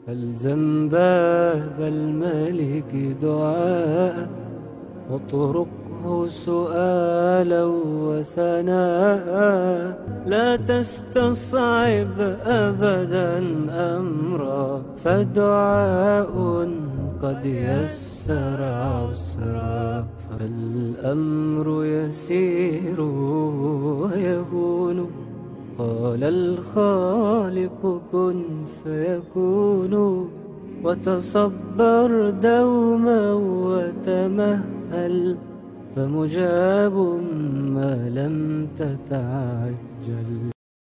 فالزم باب الملك دعاء واطرقه سؤالا وثناء لا تستصعب أبدا أمرا فدعاء قد يسر عسرا فالأمر يسير ويهون قال الخالق كن فيكون وتصبر دوما وتمهل فمجاب ما لم تتعجل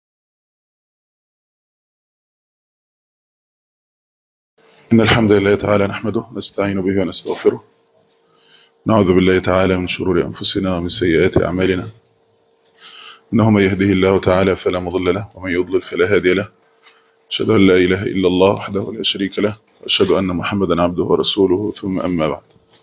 إن الحمد لله تعالى نحمده نستعين به ونستغفره نعوذ بالله تعالى من شرور أنفسنا ومن سيئات أعمالنا إنه من يهده الله تعالى فلا مضل له ومن يضلل فلا هادي له أشهد أن لا إله إلا الله وحده لا شريك له وأشهد أن محمدا عبده ورسوله ثم أما بعد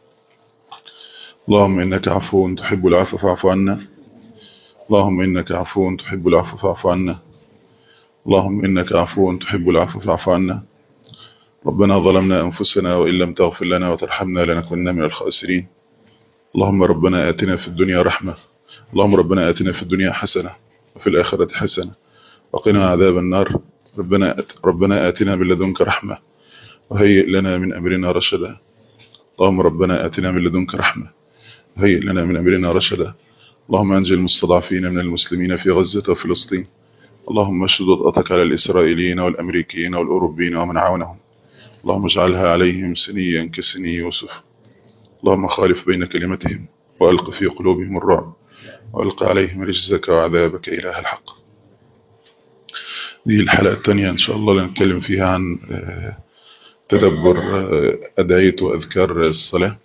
اللهم إنك عفو تحب العفو فاعف عنا اللهم إنك عفو تحب العفو فاعف عنا اللهم إنك عفو تحب العفو فاعف عنا ربنا ظلمنا أنفسنا وإن لم تغفر لنا وترحمنا لنكونن من الخاسرين اللهم ربنا آتنا في الدنيا رحمة اللهم ربنا آتنا في الدنيا حسنة وفي الآخرة حسنة وقنا عذاب النار ربنا آت ربنا آتنا من لدنك رحمة وهيئ لنا من أمرنا رشدا اللهم ربنا آتنا من لدنك رحمة وهيئ لنا من أمرنا رشدا اللهم أنجي المستضعفين من المسلمين في غزة وفلسطين اللهم اشدد وطأتك على الإسرائيليين والأمريكيين والأوروبيين ومن عاونهم اللهم اجعلها عليهم سنيا كسني يوسف اللهم خالف بين كلمتهم وألق في قلوبهم الرعب وألق عليهم رجزك وعذابك إله الحق دي الحلقة الثانية إن شاء الله اللي نتكلم فيها عن تدبر أدعية وأذكار الصلاة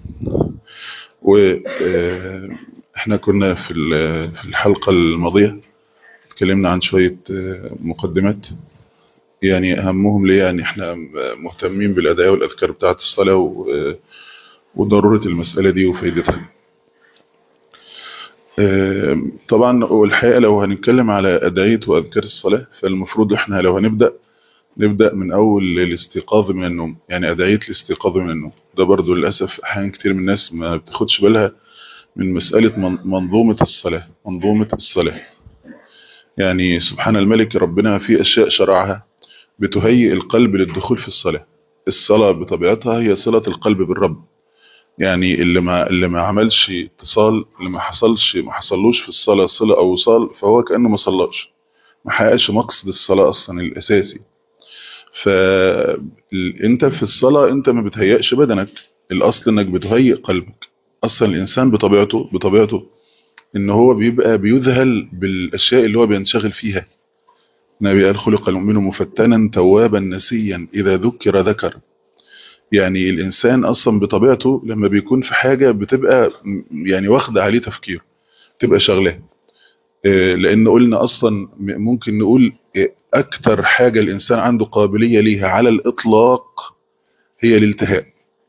وإحنا كنا في في الحلقة الماضية اتكلمنا عن شوية مقدمات يعني أهمهم ليه يعني إحنا مهتمين بالأدعية والأذكار بتاعة الصلاة وضرورة المسألة دي وفايدتها طبعا والحقيقة لو هنتكلم على أدعية وأذكار الصلاة فالمفروض إحنا لو هنبدأ نبدأ من أول الاستيقاظ من النوم يعني أدعية الاستيقاظ من النوم ده برضو للأسف أحيانا كتير من الناس ما بتاخدش بالها من مسألة منظومة الصلاة منظومة الصلاة يعني سبحان الملك ربنا في أشياء شرعها بتهيئ القلب للدخول في الصلاة الصلاة بطبيعتها هي صلة القلب بالرب يعني اللي ما اللي ما عملش اتصال اللي ما حصلش ما حصلوش في الصلاة صلة أو وصال فهو كأنه ما صلاش ما حققش مقصد الصلاة أصلا الأساسي فأنت في الصلاة أنت ما بتهيئش بدنك الأصل أنك بتهيئ قلبك أصلا الإنسان بطبيعته بطبيعته إن هو بيبقى بيذهل بالأشياء اللي هو بينشغل فيها النبي قال خلق المؤمن مفتنا توابا نسيا إذا ذكر ذكر يعني الإنسان أصلا بطبيعته لما بيكون في حاجة بتبقى يعني واخدة عليه تفكير تبقى شغلاه لأن قلنا أصلا ممكن نقول أكتر حاجة الإنسان عنده قابلية ليها على الإطلاق هي الالتهاء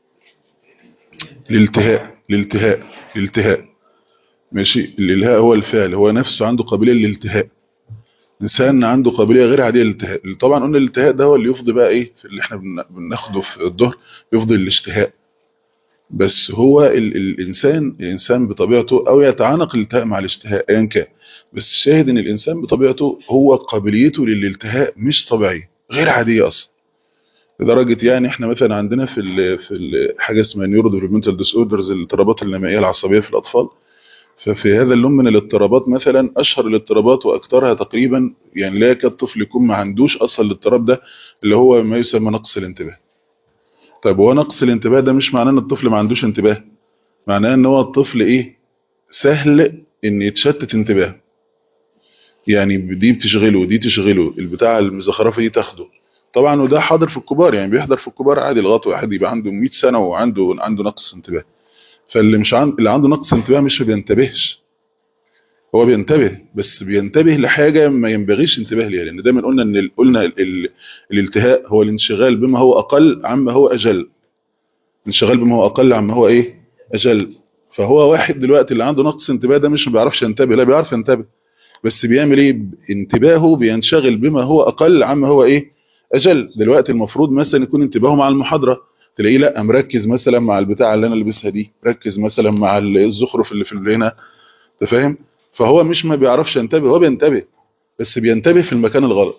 الالتهاء الالتهاء الالتهاء ماشي الالهاء هو الفعل هو نفسه عنده قابلية للالتهاء إنسان عنده قابلية غير عادية للالتهاء طبعا قلنا الالتهاء ده هو اللي يفضي بقى إيه في اللي احنا بناخده في الظهر يفضي الاشتهاء بس هو ال الإنسان الإنسان بطبيعته أو يتعانق الالتهاء مع الاشتهاء أيا كان بس الشاهد إن الإنسان بطبيعته هو قابليته للالتهاء مش طبيعية غير عادية أصلا لدرجة يعني احنا مثلا عندنا في ال في ال حاجة اسمها نيورو ديفلوبمنتال ديس اوردرز الاضطرابات النمائية العصبية في الأطفال ففي هذا اللون من الاضطرابات مثلا اشهر الاضطرابات واكثرها تقريبا يعني لا يكاد طفل يكون ما عندوش اصلا الاضطراب ده اللي هو ما يسمى نقص الانتباه طيب هو نقص الانتباه ده مش معناه ان الطفل ما عندوش انتباه معناه ان هو الطفل ايه سهل ان يتشتت انتباه يعني دي بتشغله ودي تشغله البتاع المزخرفه دي تاخده طبعا وده حاضر في الكبار يعني بيحضر في الكبار عادي لغايه واحد يبقى عنده 100 سنه وعنده عنده نقص انتباه فاللي مش عن... اللي عنده نقص انتباه مش بينتبهش هو بينتبه بس بينتبه لحاجة ما ينبغيش انتباه ليها لان دايما قلنا ان ال... قلنا ال... ال... الالتهاء هو الانشغال بما هو اقل عما هو اجل الانشغال بما هو اقل عما هو ايه اجل فهو واحد دلوقتي اللي عنده نقص انتباه ده مش ما بيعرفش ينتبه لا بيعرف ينتبه بس بيعمل ايه انتباهه بينشغل بما هو اقل عما هو ايه اجل دلوقتي المفروض مثلا يكون انتباهه مع المحاضره تلاقيه لا مركز مثلا مع البتاع اللي انا لابسها دي ركز مثلا مع الزخرف اللي في هنا انت فاهم فهو مش ما بيعرفش ينتبه هو بينتبه بس بينتبه في المكان الغلط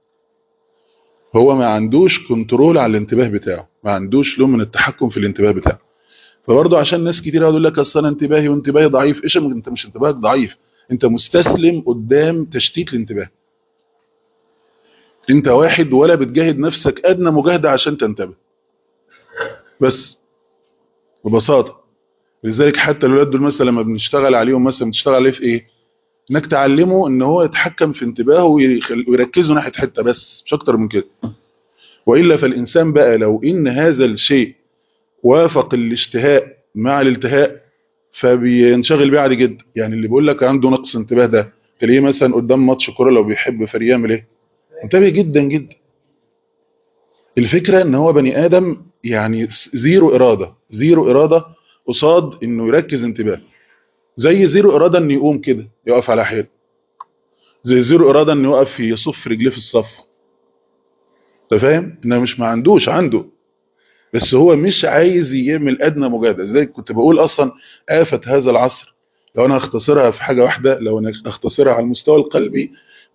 هو ما عندوش كنترول على الانتباه بتاعه ما عندوش له من التحكم في الانتباه بتاعه فبرضه عشان ناس كتير يقول لك اصل انا انتباهي وانتباهي ضعيف ايش انت مش انتباهك ضعيف انت مستسلم قدام تشتيت الانتباه انت واحد ولا بتجاهد نفسك ادنى مجاهده عشان تنتبه بس ببساطه لذلك حتى الولاد دول مثلا لما بنشتغل عليهم مثلا بتشتغل عليه في ايه انك تعلمه ان هو يتحكم في انتباهه ويركزه ناحيه حته بس مش اكتر من كده والا فالانسان بقى لو ان هذا الشيء وافق الاشتهاء مع الالتهاء فبينشغل بيه عادي جدا يعني اللي بيقول لك عنده نقص انتباه ده تلاقيه مثلا قدام ماتش كوره لو بيحب فريق يعمل ايه انتبه جدا جدا الفكره ان هو بني ادم يعني زيرو اراده زيرو اراده قصاد انه يركز انتباه زي زيرو اراده انه يقوم كده يقف على حيل زي زيرو اراده انه يقف يصف رجليه في الصف انت فاهم انه مش ما عندوش عنده بس هو مش عايز يعمل ادنى مجاهده زي كنت بقول اصلا آفة هذا العصر لو انا اختصرها في حاجه واحده لو انا اختصرها على المستوى القلبي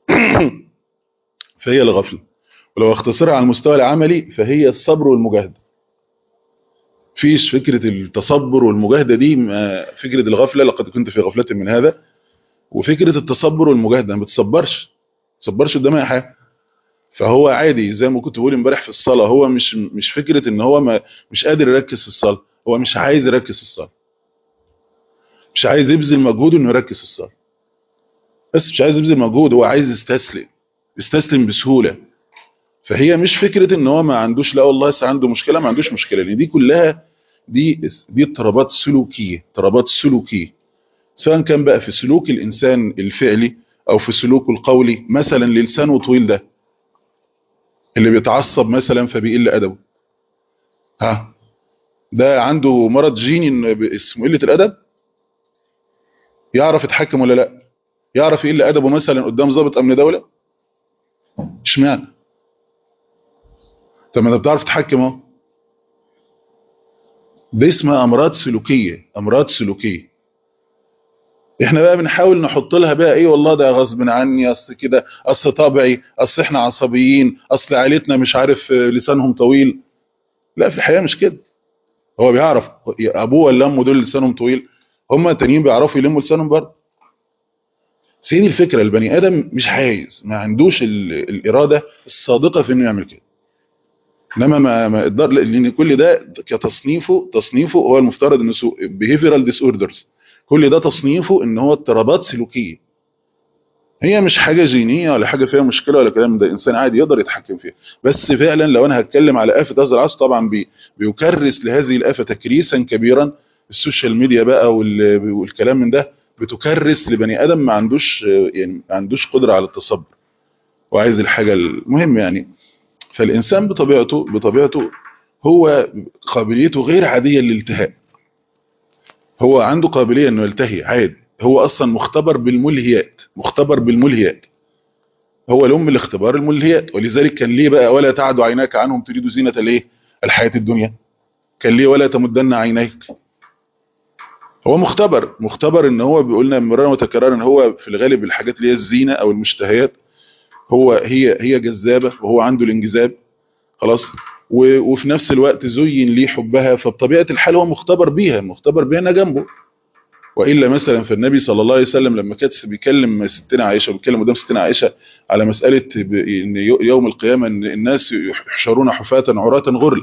فهي الغفله ولو اختصرها على المستوى العملي فهي الصبر والمجاهده فيش فكرة التصبر والمجاهدة دي فكرة الغفلة لقد كنت في غفلة من هذا وفكرة التصبر والمجاهدة ما بتصبرش تصبرش قدام اي حاجة فهو عادي زي ما كنت بقول امبارح في الصلاة هو مش مش فكرة ان هو ما مش قادر يركز في الصلاة هو مش عايز يركز في الصلاة مش عايز يبذل مجهود انه يركز في الصلاة بس مش عايز يبذل مجهود هو عايز يستسلم يستسلم بسهولة فهي مش فكرة ان هو ما عندوش لا والله لسه عنده مشكلة ما عندوش مشكلة لان دي كلها دي دي اضطرابات سلوكيه اضطرابات سلوكيه سواء كان بقى في سلوك الانسان الفعلي او في سلوكه القولي مثلا لسانه طويل ده اللي بيتعصب مثلا فبيقل ادبه ها ده عنده مرض جيني اسمه قله الادب يعرف يتحكم ولا لا يعرف يقل ادبه مثلا قدام ضابط امن دوله اشمعنى طب ما انت بتعرف تتحكم اهو دي اسمها امراض سلوكيه امراض سلوكيه احنا بقى بنحاول نحط لها بقى ايه والله ده غصب عني اصل كده اصل طبعي اصل احنا عصبيين اصل عائلتنا مش عارف لسانهم طويل لا في الحقيقه مش كده هو بيعرف ابوه ولا امه دول لسانهم طويل هم التانيين بيعرفوا يلموا لسانهم برضه سيدي الفكره البني ادم مش عايز ما عندوش الاراده الصادقه في انه يعمل كده انما ما ما يقدر لان كل ده كتصنيفه تصنيفه هو المفترض انه behavioral disorders كل ده تصنيفه ان هو اضطرابات سلوكيه هي مش حاجه جينيه ولا حاجه فيها مشكله ولا كلام ده انسان عادي يقدر يتحكم فيها بس فعلا لو انا هتكلم على آفة هذا العصر طبعا بي بيكرس لهذه الآفة تكريسا كبيرا السوشيال ميديا بقى والكلام من ده بتكرس لبني ادم ما عندوش يعني ما عندوش قدره على التصبر وعايز الحاجه المهم يعني فالإنسان بطبيعته بطبيعته هو قابليته غير عادية للالتهاء هو عنده قابلية انه يلتهي عادي هو اصلا مختبر بالملهيات مختبر بالملهيات هو الام الاختبار الملهيات ولذلك كان ليه بقى ولا تعد عيناك عنهم تريد زينة الايه الحياة الدنيا كان ليه ولا تمدن عينيك هو مختبر مختبر ان هو بيقولنا مرارا وتكرارا ان هو في الغالب الحاجات اللي هي الزينة او المشتهيات هو هي هي جذابة وهو عنده الانجذاب خلاص وفي نفس الوقت زين ليه حبها فبطبيعة الحال هو مختبر بيها مختبر بيها انها جنبه وإلا مثلا في النبي صلى الله عليه وسلم لما كانت بيكلم ستنا عائشة وبيكلم قدام ستنا عائشة على مسألة ان يوم القيامة ان الناس يحشرون حفاة عراة غرل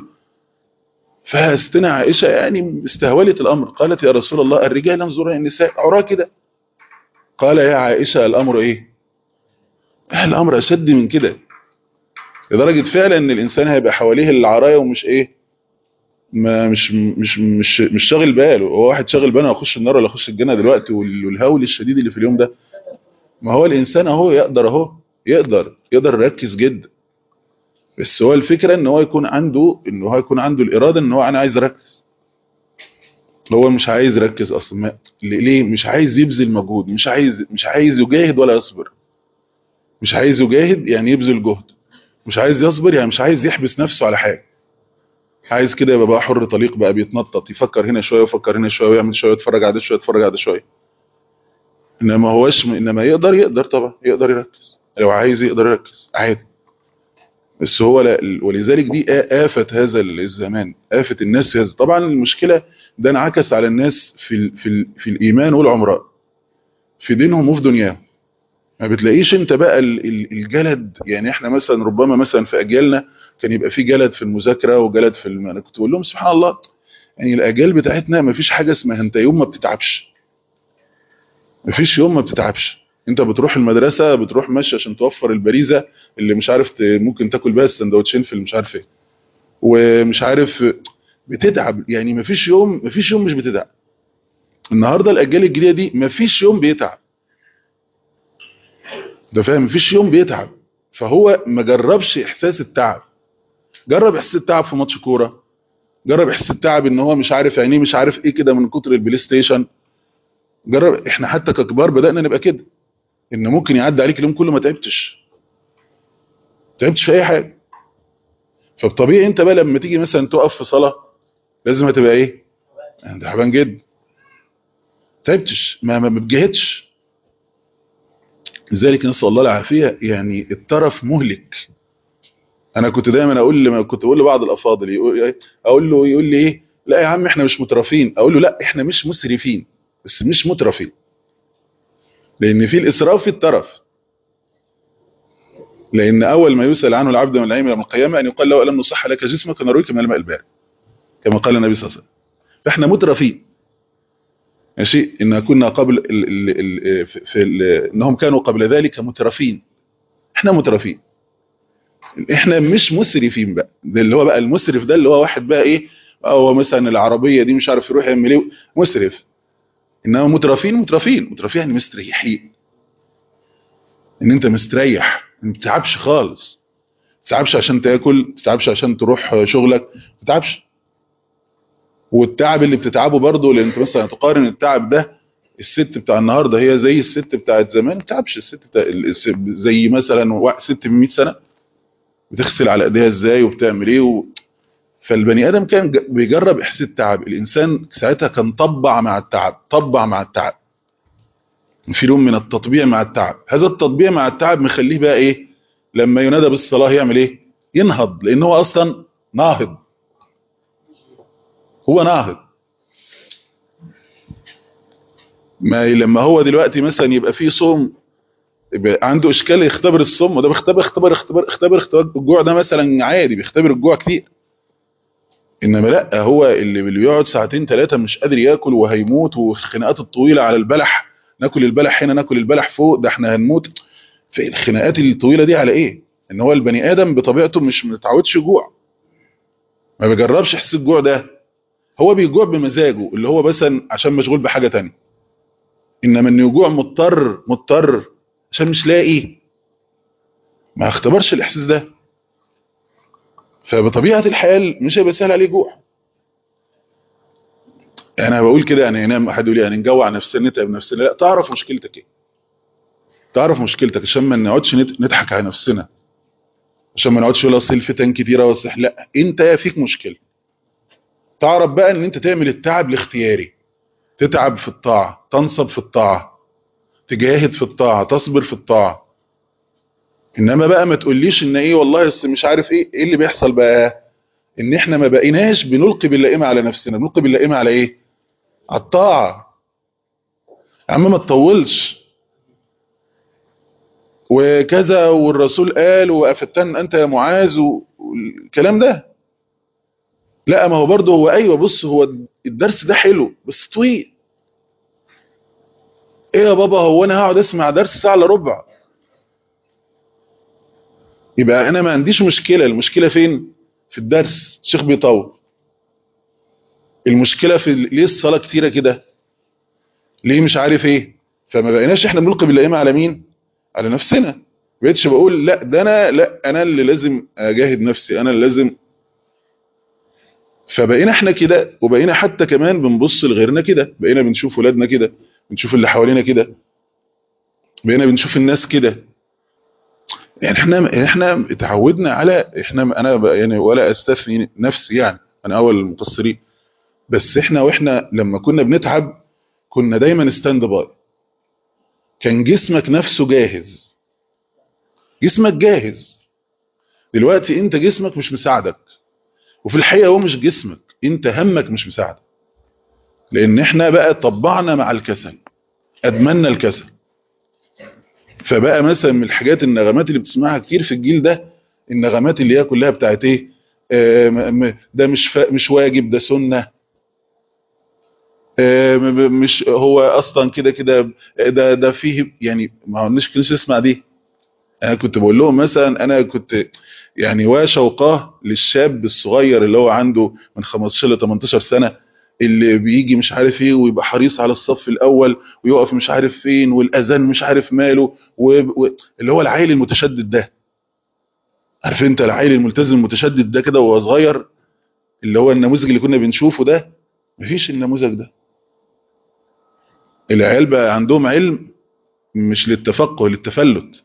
فستنا عائشة يعني استهولت الأمر قالت يا رسول الله الرجال انظر النساء عراة كده قال يا عائشة الأمر ايه الأمر أشد من كده لدرجة فعلا ان الانسان هيبقى حواليه العراية ومش ايه ما مش مش مش مش شاغل باله هو واحد شاغل باله اخش النار ولا اخش الجنة دلوقتي والهول الشديد اللي في اليوم ده ما هو الانسان اهو يقدر اهو يقدر يقدر يركز جدا بس هو الفكرة ان هو يكون عنده ان هو يكون عنده الارادة ان هو انا عايز اركز هو مش عايز يركز اصلا ما ليه مش عايز يبذل مجهود مش عايز مش عايز يجاهد ولا يصبر مش عايز يجاهد يعني يبذل جهد مش عايز يصبر يعني مش عايز يحبس نفسه على حاجه عايز كده يبقى بقى حر طليق بقى بيتنطط يفكر هنا شويه ويفكر هنا شويه ويعمل شويه يتفرج على ده شويه يتفرج على ده شويه انما هوش انما يقدر يقدر طبعا يقدر يركز لو عايز يقدر يركز عادي بس هو لا ولذلك دي آ- آفة هذا الزمان آفة الناس في هذا طبعا المشكلة ده انعكس على الناس في ال في ال في الإيمان والعمراء في دينهم وفي دنياهم ما بتلاقيش انت بقى ال- ال- الجلد يعني احنا مثلا ربما مثلا في اجيالنا كان يبقى في جلد في المذاكره وجلد في الم... انا كنت بقول لهم سبحان الله يعني الاجيال بتاعتنا ما فيش حاجه اسمها انت يوم ما بتتعبش ما فيش يوم ما بتتعبش انت بتروح المدرسه بتروح ماشي عشان توفر البريزه اللي مش عارف ت... ممكن تاكل بيها السندوتشين في مش عارف ايه ومش عارف بتتعب يعني ما فيش يوم ما فيش يوم مش بتتعب النهارده الاجيال الجديده دي ما فيش يوم بيتعب ده فاهم مفيش يوم بيتعب فهو ما جربش احساس التعب جرب احساس التعب في ماتش كوره جرب احساس التعب ان هو مش عارف عينيه مش عارف ايه كده من كتر البلاي ستيشن جرب احنا حتى ككبار بدانا نبقى كده ان ممكن يعدي عليك اليوم كله ما تعبتش تعبتش في اي حاجه فبطبيعي انت بقى لما تيجي مثلا تقف في صلاه لازم هتبقى ايه انت تعبان جدا تعبتش ما ما بتجهدش لذلك نسال الله العافيه يعني الترف مهلك انا كنت دايما اقول لما كنت اقول لبعض الافاضل يقول اقول له يقول لي ايه لا يا عم احنا مش مترفين اقول له لا احنا مش مسرفين بس مش مترفين لان في الاسراف في الترف لان اول ما يسال عنه العبد من العلم يوم القيامه ان يقال له الم نصح لك جسمك ونرويك من الماء البارد كما قال النبي صلى الله عليه وسلم فاحنا مترفين ماشي ان كنا قبل ال ال ال في, في ال انهم كانوا قبل ذلك مترفين احنا مترفين احنا مش مسرفين بقى ده اللي هو بقى المسرف ده اللي هو واحد بقى ايه هو مثلا العربيه دي مش عارف يروح يعمل ايه مسرف انما مترفين مترفين مترفين يعني مستريحين ان انت مستريح ما بتتعبش خالص ما بتتعبش عشان تاكل ما بتتعبش عشان تروح شغلك ما بتتعبش والتعب اللي بتتعبه برضه لان انت مثلا تقارن التعب ده الست بتاع النهارده هي زي الست بتاعت زمان ما بتتعبش الست بتاع زي مثلا ست من 100 سنه بتغسل على ايديها ازاي وبتعمل ايه و... فالبني ادم كان بيجرب احساس التعب الانسان ساعتها كان طبع مع التعب طبع مع التعب في لون من التطبيع مع التعب هذا التطبيع مع التعب مخليه بقى ايه لما ينادى بالصلاه يعمل ايه ينهض لان هو اصلا ناهض هو ناهض ما لما هو دلوقتي مثلا يبقى فيه صوم يبقى عنده اشكال يختبر الصوم وده بيختبر اختبر اختبر اختبر اختبر الجوع ده مثلا عادي بيختبر الجوع كتير انما لا هو اللي اللي بيقعد ساعتين ثلاثه مش قادر ياكل وهيموت والخناقات الطويله على البلح ناكل البلح هنا ناكل البلح فوق ده احنا هنموت في الخناقات الطويله دي على ايه ان هو البني ادم بطبيعته مش متعودش جوع ما بيجربش احساس الجوع ده هو بيجوع بمزاجه اللي هو مثلا عشان مشغول بحاجه تانية انما انه يجوع مضطر مضطر عشان مش لاقي ما اختبرش الاحساس ده فبطبيعه الحال مش هيبقى سهل عليه جوع انا بقول كده يعني ينام احد يقول يعني نجوع نفسنا نتعب نفسنا لا تعرف مشكلتك ايه تعرف مشكلتك عشان ما نقعدش نضحك على نفسنا عشان ما نقعدش نقول اصل الفتن كتيره والصح لا انت يا فيك مشكله تعرف بقى ان انت تعمل التعب الاختياري تتعب في الطاعه تنصب في الطاعه تجاهد في الطاعه تصبر في الطاعه انما بقى ما تقوليش ان ايه والله مش عارف ايه ايه اللي بيحصل بقى ان احنا ما بقيناش بنلقي باللائمه على نفسنا بنلقي باللائمه على ايه على الطاعه يا عم ما تطولش وكذا والرسول قال وافتن انت يا معاذ والكلام ده لا ما هو برضه هو ايوه بص هو الدرس ده حلو بس طويل ايه يا بابا هو انا هقعد اسمع درس ساعه الا ربع يبقى انا ما عنديش مشكله المشكله فين في الدرس الشيخ بيطول المشكله في ليه الصلاه كتيره كده ليه مش عارف ايه فما بقيناش احنا بنلقي باللائمه على مين على نفسنا بقيتش بقول لا ده انا لا انا اللي لازم اجاهد نفسي انا اللي لازم فبقينا احنا كده وبقينا حتى كمان بنبص لغيرنا كده بقينا بنشوف ولادنا كده بنشوف اللي حوالينا كده بقينا بنشوف الناس كده يعني احنا احنا اتعودنا على احنا انا ب- يعني ولا استثني نفسي يعني انا اول المقصرين بس احنا واحنا لما كنا بنتعب كنا دايما ستاند باي كان جسمك نفسه جاهز جسمك جاهز دلوقتي انت جسمك مش مساعدك وفي الحقيقه هو مش جسمك انت همك مش مساعدك لان احنا بقى طبعنا مع الكسل ادمنا الكسل فبقى مثلا من الحاجات النغمات اللي بتسمعها كتير في الجيل ده النغمات اللي هي كلها بتاعت ايه آه، م- م- ده مش ف- مش واجب ده سنه آه، م- م- مش هو اصلا كده كده ده ده فيه يعني ما قلناش كناش نسمع دي انا كنت بقول لهم مثلا انا كنت يعني وشوقاه للشاب الصغير اللي هو عنده من 15 ل 18 سنه اللي بيجي مش عارف ايه ويبقى حريص على الصف الاول ويقف مش عارف فين والاذان مش عارف ماله و... و... اللي هو العيل المتشدد ده عارف انت العيل الملتزم المتشدد ده كده وهو صغير اللي هو النموذج اللي كنا بنشوفه ده مفيش النموذج ده العيال بقى عندهم علم مش للتفقه للتفلت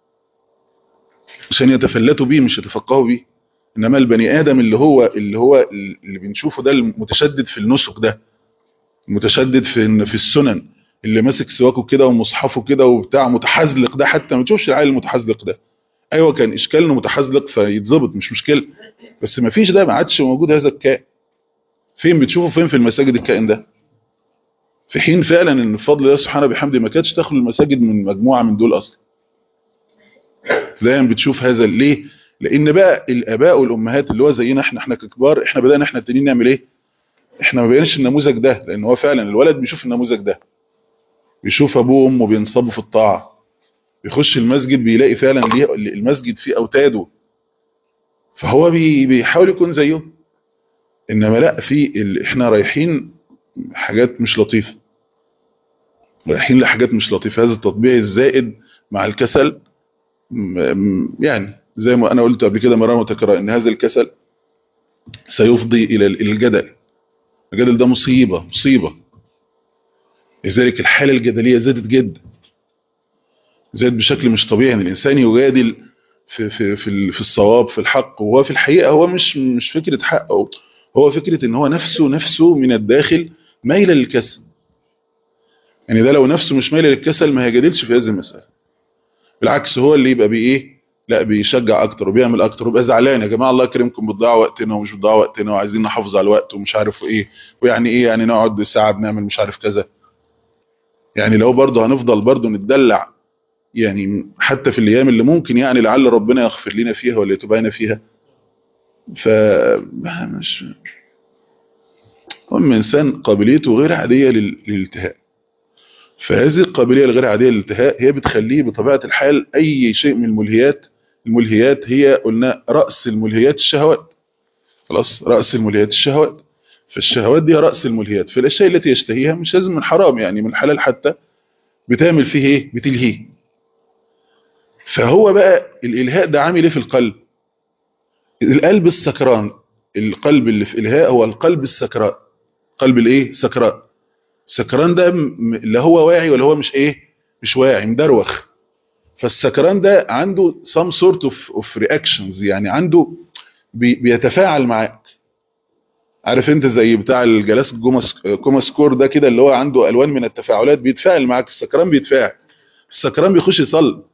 عشان يتفلتوا بيه مش يتفقهوا بيه انما البني ادم اللي هو اللي هو اللي بنشوفه ده المتشدد في النسك ده المتشدد في في السنن اللي ماسك سواكه كده ومصحفه كده وبتاع متحزلق ده حتى ما تشوفش العيل المتحزلق ده ايوه كان اشكال انه متحزلق فيتظبط مش مشكله بس ما فيش ده ما عادش موجود هذا الكائن فين بتشوفه فين في المساجد الكائن ده في حين فعلا ان بفضل الله سبحانه بحمده ما كانتش تخلو المساجد من مجموعه من دول اصلا دايما بتشوف هذا ليه لان بقى الاباء والامهات اللي هو زينا احنا احنا ككبار احنا بدانا احنا التانيين نعمل ايه احنا ما بقيناش النموذج ده لان هو فعلا الولد بيشوف النموذج ده بيشوف ابوه وامه بينصبوا في الطاعه بيخش المسجد بيلاقي فعلا ليه المسجد فيه اوتاده فهو بي بيحاول يكون زيه انما لا في ال... احنا رايحين حاجات مش لطيفه رايحين لحاجات مش لطيفه هذا التطبيع الزائد مع الكسل يعني زي ما انا قلت قبل كده مره متكرره ان هذا الكسل سيفضي الى الجدل الجدل ده مصيبه مصيبه لذلك الحاله الجدليه زادت جدا زاد بشكل مش طبيعي ان الانسان يجادل في في في في الصواب في الحق وهو في الحقيقه هو مش مش فكره حق أو هو فكره ان هو نفسه نفسه من الداخل مايله للكسل يعني ده لو نفسه مش مايله للكسل ما هيجادلش في هذه المساله بالعكس هو اللي يبقى بايه لا بيشجع اكتر وبيعمل اكتر ويبقى زعلان يا جماعه الله يكرمكم بتضيعوا وقتنا ومش بتضيعوا وقتنا وعايزين نحافظ على الوقت ومش عارف ايه ويعني ايه يعني نقعد ساعه بنعمل مش عارف كذا يعني لو برضه هنفضل برضه نتدلع يعني حتى في الايام اللي ممكن يعني لعل ربنا يغفر لنا فيها ولا يتوب فيها ف مش هم انسان قابليته غير عاديه للالتهاء فهذه القابليه الغير عاديه للالتهاء هي بتخليه بطبيعه الحال اي شيء من الملهيات الملهيات هي قلنا راس الملهيات الشهوات خلاص راس الملهيات الشهوات فالشهوات دي راس الملهيات فالاشياء التي يشتهيها مش لازم من حرام يعني من حلال حتى بتعمل فيه ايه بتلهيه فهو بقى الالهاء ده عامل ايه في القلب القلب السكران القلب اللي في الهاء هو القلب السكران قلب الايه سكران السكران ده لا هو واعي ولا هو مش ايه مش واعي مدروخ فالسكران ده عنده some sort of, of reactions يعني عنده بي بيتفاعل معاك عارف انت زي بتاع الجلاس كوما سكور ده كده اللي هو عنده الوان من التفاعلات بيتفاعل معاك السكران بيتفاعل السكران بيخش يصلي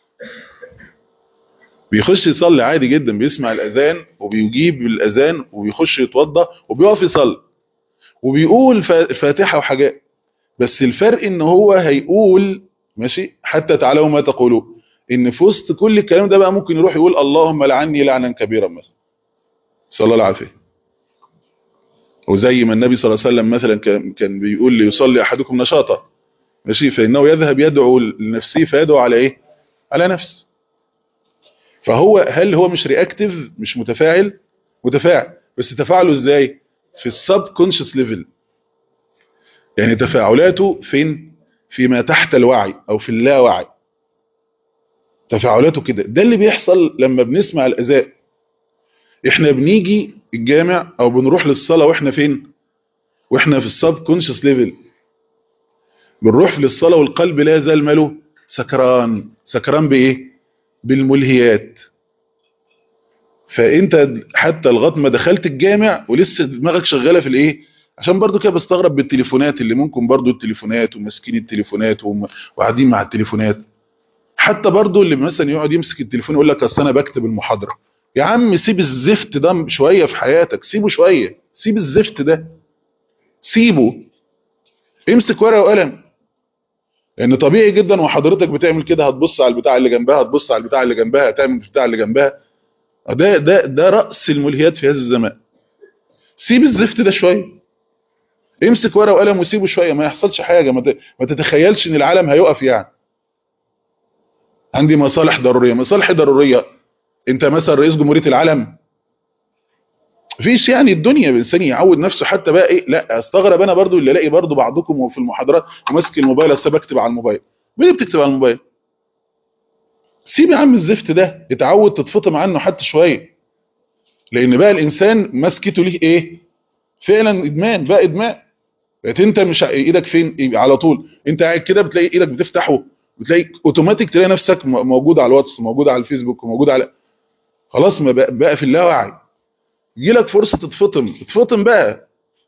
بيخش يصلي عادي جدا بيسمع الاذان وبيجيب الاذان وبيخش يتوضا وبيقف يصلي وبيقول الفاتحه وحاجات بس الفرق ان هو هيقول ماشي حتى تعالوا ما تقولوا ان في وسط كل الكلام ده بقى ممكن يروح يقول اللهم لعني لعنا كبيرا مثلا صلى الله العافيه وزي ما النبي صلى الله عليه وسلم مثلا كان بيقول ليصلي احدكم نشاطا ماشي فانه يذهب يدعو لنفسه فيدعو على ايه على نفس فهو هل هو مش رياكتيف مش متفاعل متفاعل بس تفاعله ازاي في السب كونشس ليفل يعني تفاعلاته فين فيما تحت الوعي او في اللاوعي تفاعلاته كده ده اللي بيحصل لما بنسمع الاذان احنا بنيجي الجامع او بنروح للصلاه واحنا فين واحنا في السب كونشس ليفل بنروح للصلاه والقلب لا يزال ماله سكران سكران بايه بالملهيات فانت حتى لغايه ما دخلت الجامع ولسه دماغك شغاله في الايه عشان برضو كده بستغرب بالتليفونات اللي ممكن برضو التليفونات وماسكين التليفونات وم- وقاعدين مع التليفونات حتى برضو اللي مثلا يقعد يمسك التليفون يقول لك اصل انا بكتب المحاضره يا عم سيب الزفت ده شويه في حياتك سيبه شويه سيب الزفت ده سيبه امسك ورقه وقلم لان طبيعي جدا وحضرتك بتعمل كده هتبص على البتاع اللي جنبها هتبص على البتاع اللي جنبها هتعمل البتاع اللي جنبها ده ده ده راس الملهيات في هذا الزمان سيب الزفت ده شويه امسك ورقه وقلم وسيبه شويه ما يحصلش حاجه ما ت- ما تتخيلش ان العالم هيقف يعني عندي مصالح ضروريه مصالح ضروريه انت مثلا رئيس جمهوريه العالم مفيش يعني الدنيا الانسان يعود نفسه حتى بقى ايه لا استغرب انا برضو اللي الاقي برضو بعضكم في المحاضرات ماسك الموبايل اصل بكتب على الموبايل مين اللي بتكتب على الموبايل سيب يا عم الزفت ده اتعود تتفطم عنه حتى شويه لان بقى الانسان مسكته ليه ايه فعلا ادمان بقى ادمان بقيت انت مش ع- ايدك فين إيه على طول انت قاعد كده بتلاقي ايدك بتفتحه بتلاقي اوتوماتيك تلاقي نفسك م- موجود على الواتس موجود على الفيسبوك موجود على خلاص ما بقى, بقى في اللاوعي يجي لك فرصه تتفطم تتفطم بقى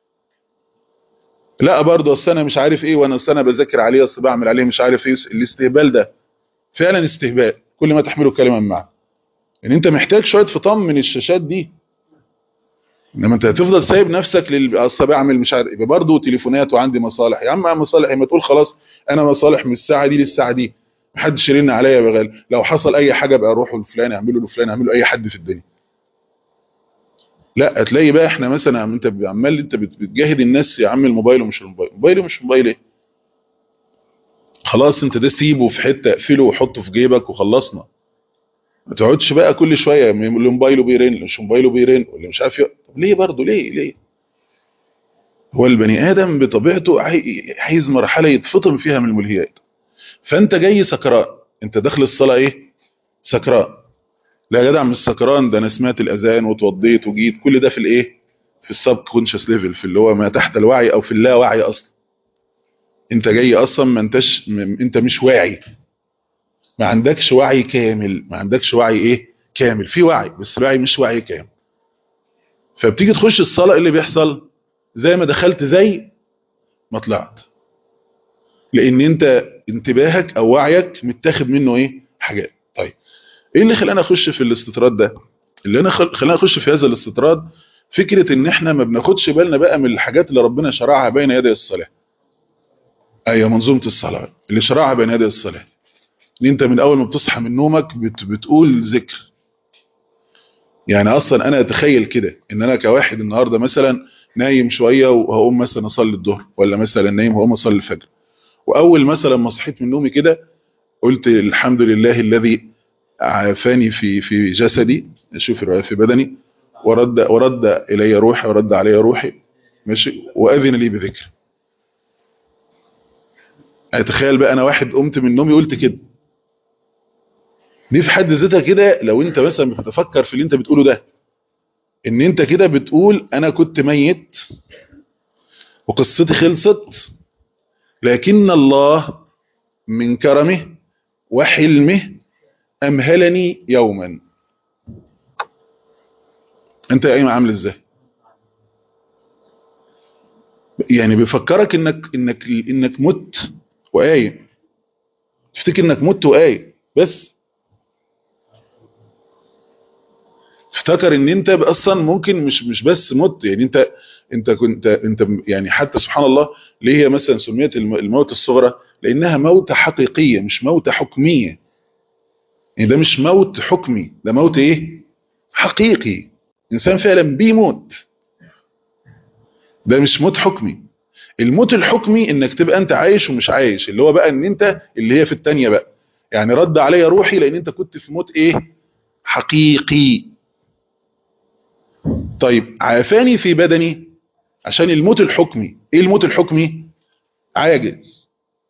لا برضه اصل انا مش عارف ايه وانا اصل انا بذاكر عليه اصل بعمل عليه مش عارف ايه الاستهبال ده فعلا استهبال كل ما تحمله كلمه من معنى ان انت محتاج شويه فطام من الشاشات دي انما انت هتفضل سايب نفسك لل اصل بعمل مش عارف يبقى برضه تليفونات وعندي مصالح يا عم مصالح ما تقول خلاص انا مصالح من الساعه دي للساعه دي محدش يرن عليا بغال لو حصل اي حاجه بقى اروح لفلان اعمله لفلان اعمله اي حد في الدنيا لا هتلاقي بقى احنا مثلا عم انت عمال انت بت- بتجاهد الناس يا عم الموبايل ومش الموبايل موبايل ومش موبايل ايه خلاص انت ده سيبه في حته اقفله وحطه في جيبك وخلصنا ما تقعدش بقى كل شويه اللي موبايله بيرن اللي مش موبايله بيرن واللي مش عارف ي- طب ليه برضه ليه ليه هو البني ادم بطبيعته عاي- عايز مرحله يتفطم فيها من الملهيات فانت جاي سكران انت داخل الصلاه ايه سكران لا يا جدع مش سكران ده انا سمعت الاذان واتوضيت وجيت كل ده في الايه في السب كونشس ليفل في اللي هو ما تحت الوعي او في اللاوعي اصلا انت جاي اصلا ما انتش م- انت مش واعي ما عندكش وعي كامل ما عندكش وعي ايه كامل في وعي بس الوعي مش وعي كامل فبتيجي تخش الصلاه ايه اللي بيحصل زي ما دخلت زي ما طلعت لان انت انتباهك او وعيك متاخد منه ايه حاجات طيب ايه اللي خلاني اخش في الاستطراد ده اللي انا خل... خلاني اخش في هذا الاستطراد فكره ان احنا ما بناخدش بالنا بقى من الحاجات اللي ربنا شرعها بين يدي الصلاه ايوه منظومه الصلاه اللي شرعها بين يدي الصلاه ان انت من اول ما بتصحى من نومك بت... بتقول ذكر يعني اصلا انا اتخيل كده ان انا كواحد النهارده مثلا نايم شويه وهقوم مثلا اصلي الظهر ولا مثلا نايم وهقوم اصلي الفجر واول مثلا ما صحيت من نومي كده قلت الحمد لله الذي عافاني في في جسدي شوف في بدني ورد ورد الي روحي ورد علي روحي ماشي واذن لي بذكر اتخيل بقى انا واحد قمت من نومي قلت كده دي في حد ذاتها كده لو انت مثلا بتفكر في اللي انت بتقوله ده ان انت كده بتقول انا كنت ميت وقصتي خلصت لكن الله من كرمه وحلمه امهلني يوما انت يا ايمن عامل ازاي يعني بيفكرك انك انك انك مت وقايم تفتكر انك مت وقايم بس تفتكر ان انت اصلا ممكن مش مش بس مت يعني انت انت كنت انت يعني حتى سبحان الله ليه هي مثلا سميت الم- الموت الصغرى لانها موتة حقيقية مش موتة حكمية يعني ده مش موت حكمي ده موت ايه حقيقي انسان فعلا بيموت ده مش موت حكمي الموت الحكمي انك تبقى انت عايش ومش عايش اللي هو بقى ان انت اللي هي في التانية بقى يعني رد عليا روحي لان انت كنت في موت ايه حقيقي طيب عافاني في بدني عشان الموت الحكمي ايه الموت الحكمي عاجز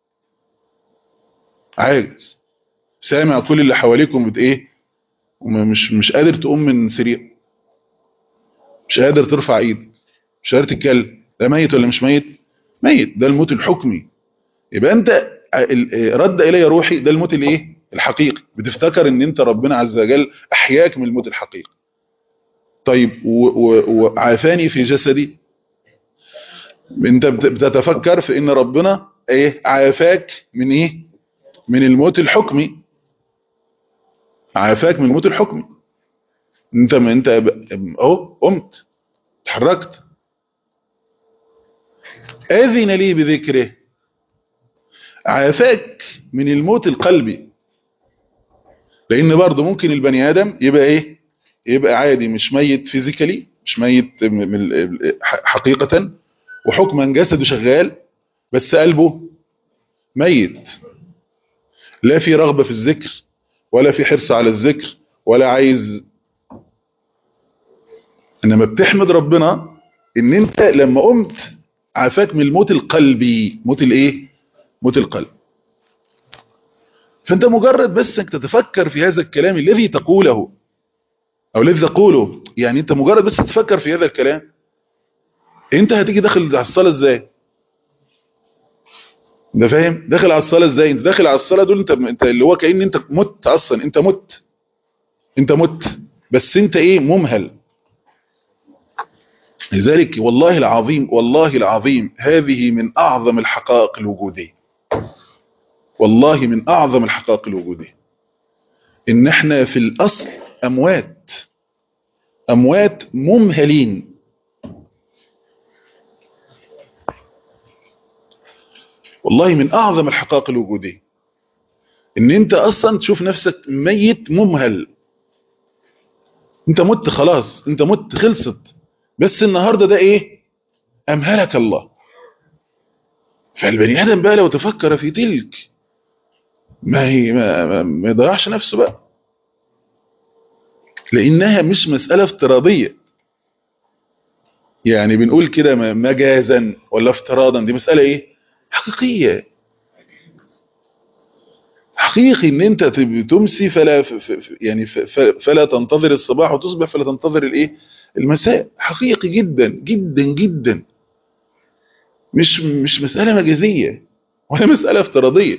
عاجز سامع كل اللي حواليكم بت ايه ومش مش قادر تقوم من سرير مش قادر ترفع ايد مش قادر تتكلم ده ميت ولا مش ميت ميت ده الموت الحكمي يبقى انت ال- رد الي روحي ده الموت الايه الحقيقي بتفتكر ان انت ربنا عز وجل احياك من الموت الحقيقي طيب و- و- وعافاني في جسدي انت بت- بتتفكر في ان ربنا ايه عافاك من ايه من الموت الحكمي عافاك من الموت الحكمي انت ما انت ب- اهو قمت اتحركت اذن لي بذكره عافاك من الموت القلبي لان برضه ممكن البني ادم يبقى ايه يبقى عادي مش ميت فيزيكالي مش ميت م- من ال- حقيقة وحكما جسده شغال بس قلبه ميت لا في رغبة في الذكر ولا في حرص على الذكر ولا عايز انما بتحمد ربنا ان انت لما قمت عافاك من الموت القلبي موت الايه موت القلب فانت مجرد بس انك تتفكر في هذا الكلام الذي تقوله او الذي تقوله يعني انت مجرد بس تفكر في هذا الكلام انت هتيجي داخل على الصلاه ازاي انت فاهم داخل على الصلاه ازاي انت داخل على الصلاه دول انت انت اللي هو كأن انت مت اصلا انت مت انت مت بس انت ايه ممهل لذلك والله العظيم والله العظيم هذه من اعظم الحقائق الوجوديه والله من اعظم الحقائق الوجوديه ان احنا في الاصل اموات اموات ممهلين والله من اعظم الحقائق الوجوديه ان انت اصلا تشوف نفسك ميت ممهل انت مت خلاص انت مت خلصت بس النهارده ده ايه امهلك الله فالبني ادم بقى لو تفكر في تلك ما هي ما, ما, ما يضيعش نفسه بقى لانها مش مساله افتراضيه يعني بنقول كده م- مجازا ولا افتراضا دي مساله ايه حقيقيه حقيقي ان انت تب- تمسي فلا ف- ف- ف- يعني ف- ف- فلا تنتظر الصباح وتصبح فلا تنتظر الايه المساء حقيقي جدا جدا جدا مش مش مساله مجازيه ولا مساله افتراضيه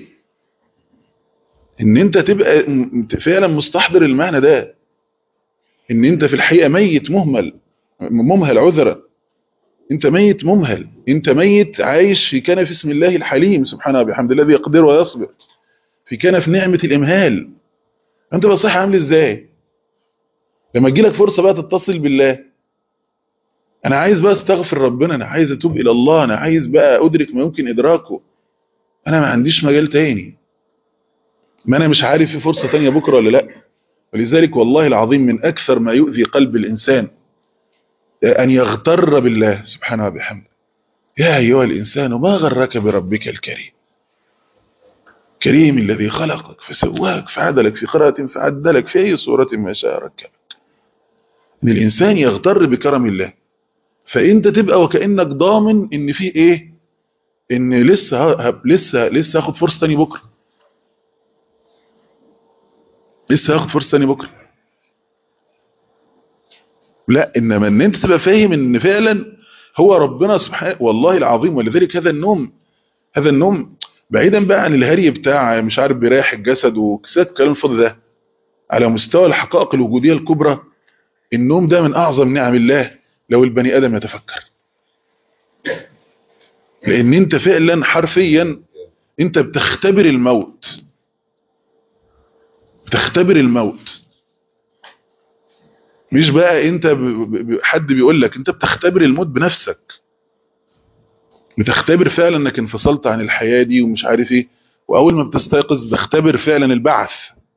ان انت تبقى م- فعلا مستحضر المعنى ده ان انت في الحقيقه ميت مهمل ممهل عذرا انت ميت ممهل انت ميت عايش في كنف اسم الله الحليم سبحانه وبحمد الذي يقدر ويصبر في كنف نعمه الامهال انت بقى صح عامل ازاي لما تجيلك فرصه بقى تتصل بالله انا عايز بقى استغفر ربنا انا عايز اتوب الى الله انا عايز بقى ادرك ما يمكن ادراكه انا ما عنديش مجال تاني ما انا مش عارف في فرصه تانية بكره ولا لا ولذلك والله العظيم من اكثر ما يؤذي قلب الانسان أن يغتر بالله سبحانه وبحمده يا أيها الإنسان ما غرك بربك الكريم كريم الذي خلقك فسواك فعدلك في قراءة فعدلك في أي صورة ما شاء ركبك إن الإنسان يغتر بكرم الله فأنت تبقى وكأنك ضامن إن في إيه إن لسه ه- لسه لسه هاخد فرصة تاني بكرة لسه هاخد فرصة تاني بكرة لا انما ان انت تبقى فاهم ان فعلا هو ربنا سبحانه والله العظيم ولذلك هذا النوم هذا النوم بعيدا بقى عن الهري بتاع مش عارف بيريح الجسد وكسات الكلام الفاضي ده على مستوى الحقائق الوجوديه الكبرى النوم ده من اعظم نعم الله لو البني ادم يتفكر لان انت فعلا حرفيا انت بتختبر الموت بتختبر الموت مش بقى انت ب... ب... ب- حد بيقول لك انت بتختبر الموت بنفسك بتختبر فعلا انك انفصلت عن الحياة دي ومش عارف ايه واول ما بتستيقظ بتختبر فعلا البعث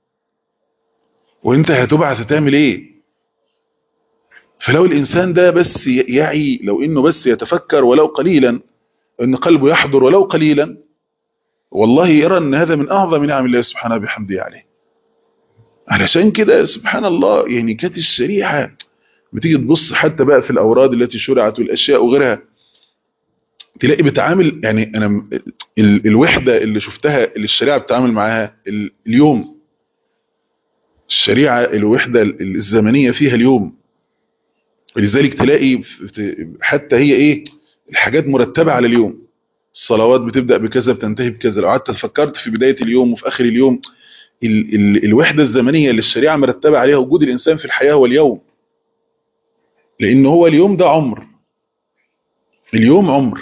وانت هتبعث هتعمل ايه فلو الانسان ده بس ي- يعي لو انه بس يتفكر ولو قليلا ان قلبه يحضر ولو قليلا والله يرى ان هذا من اعظم نعم الله سبحانه بحمده عليه علشان كده سبحان الله يعني كانت الشريعة بتيجي تبص حتى بقى في الأوراد التي شرعت والأشياء وغيرها تلاقي بتعامل يعني أنا م- ال- الوحدة اللي شفتها اللي الشريعة بتعامل معاها ال- اليوم الشريعة الوحدة ال- الزمنية فيها اليوم ولذلك تلاقي ف- حتى هي إيه الحاجات مرتبة على اليوم الصلوات بتبدأ بكذا بتنتهي بكذا لو قعدت فكرت في بداية اليوم وفي آخر اليوم ال ال الوحدة الزمنية اللي الشريعة مرتبة عليها وجود الإنسان في الحياة هو اليوم لأن هو اليوم ده عمر اليوم عمر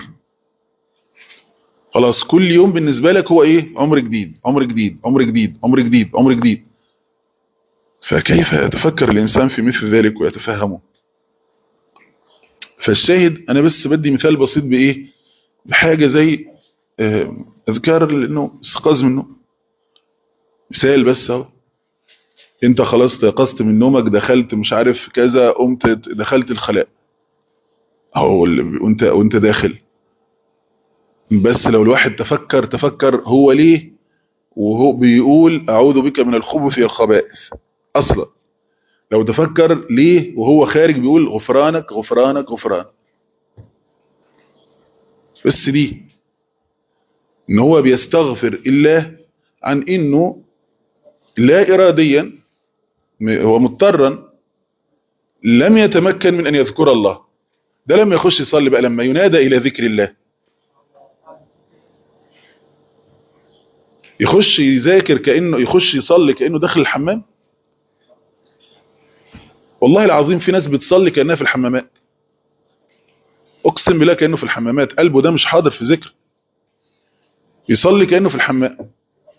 خلاص كل يوم بالنسبة لك هو إيه عمر جديد عمر جديد عمر جديد عمر جديد عمر جديد فكيف يتفكر الإنسان في مثل ذلك ويتفهمه فالشاهد أنا بس بدي مثال بسيط بإيه بحاجة زي أذكار لأنه استيقاظ منه مثال بس اهو انت خلاص استيقظت من نومك دخلت مش عارف كذا قمت دخلت الخلاء اهو وانت وانت داخل بس لو الواحد تفكر تفكر هو ليه وهو بيقول اعوذ بك من الخبث والخبائث اصلا لو تفكر ليه وهو خارج بيقول غفرانك غفرانك غفرانك بس دي ان هو بيستغفر الله عن انه لا اراديا هو مضطرا لم يتمكن من ان يذكر الله ده لما يخش يصلي بقى لما ينادى الى ذكر الله يخش يذاكر كانه يخش يصلي كانه داخل الحمام والله العظيم في ناس بتصلي كانها في الحمامات اقسم بالله كانه في الحمامات قلبه ده مش حاضر في ذكر يصلي كانه في الحمام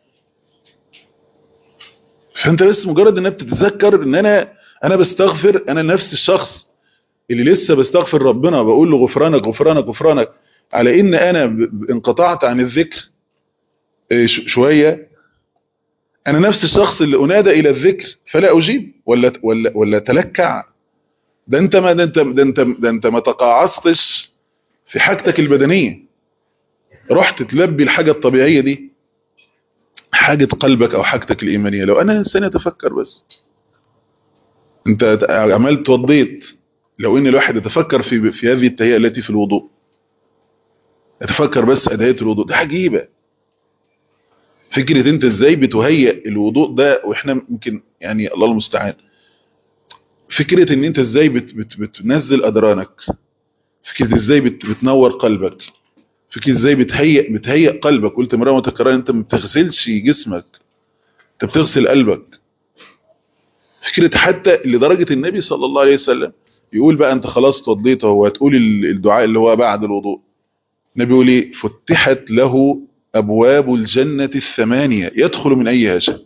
فانت بس مجرد انك بتتذكر ان انا انا بستغفر انا نفس الشخص اللي لسه بستغفر ربنا بقول له غفرانك غفرانك غفرانك على ان انا انقطعت عن الذكر شوية انا نفس الشخص اللي انادى الى الذكر فلا اجيب ولا ولا ولا تلكع ده انت ما ده انت ده انت ده انت ما تقاعستش في حاجتك البدنيه رحت تلبي الحاجه الطبيعيه دي حاجة قلبك أو حاجتك الإيمانية لو أنا إنسان يتفكر بس أنت عملت وضيت لو إن الواحد يتفكر في في هذه التهيئة التي في الوضوء يتفكر بس أداية الوضوء ده عجيبة فكرة أنت إزاي بتهيئ الوضوء ده وإحنا يمكن يعني الله المستعان فكرة أن أنت إزاي بت بت بتنزل أدرانك فكرة إزاي بت بتنور قلبك فكرة ازاي بتهيئ بتهيئ قلبك قلت مرة متكررة انت ما بتغسلش جسمك انت بتغسل قلبك فكرة حتى لدرجة النبي صلى الله عليه وسلم يقول بقى انت خلاص توضيت اهو هتقول الدعاء اللي هو بعد الوضوء النبي يقول ايه فتحت له ابواب الجنة الثمانية يدخل من ايها شاء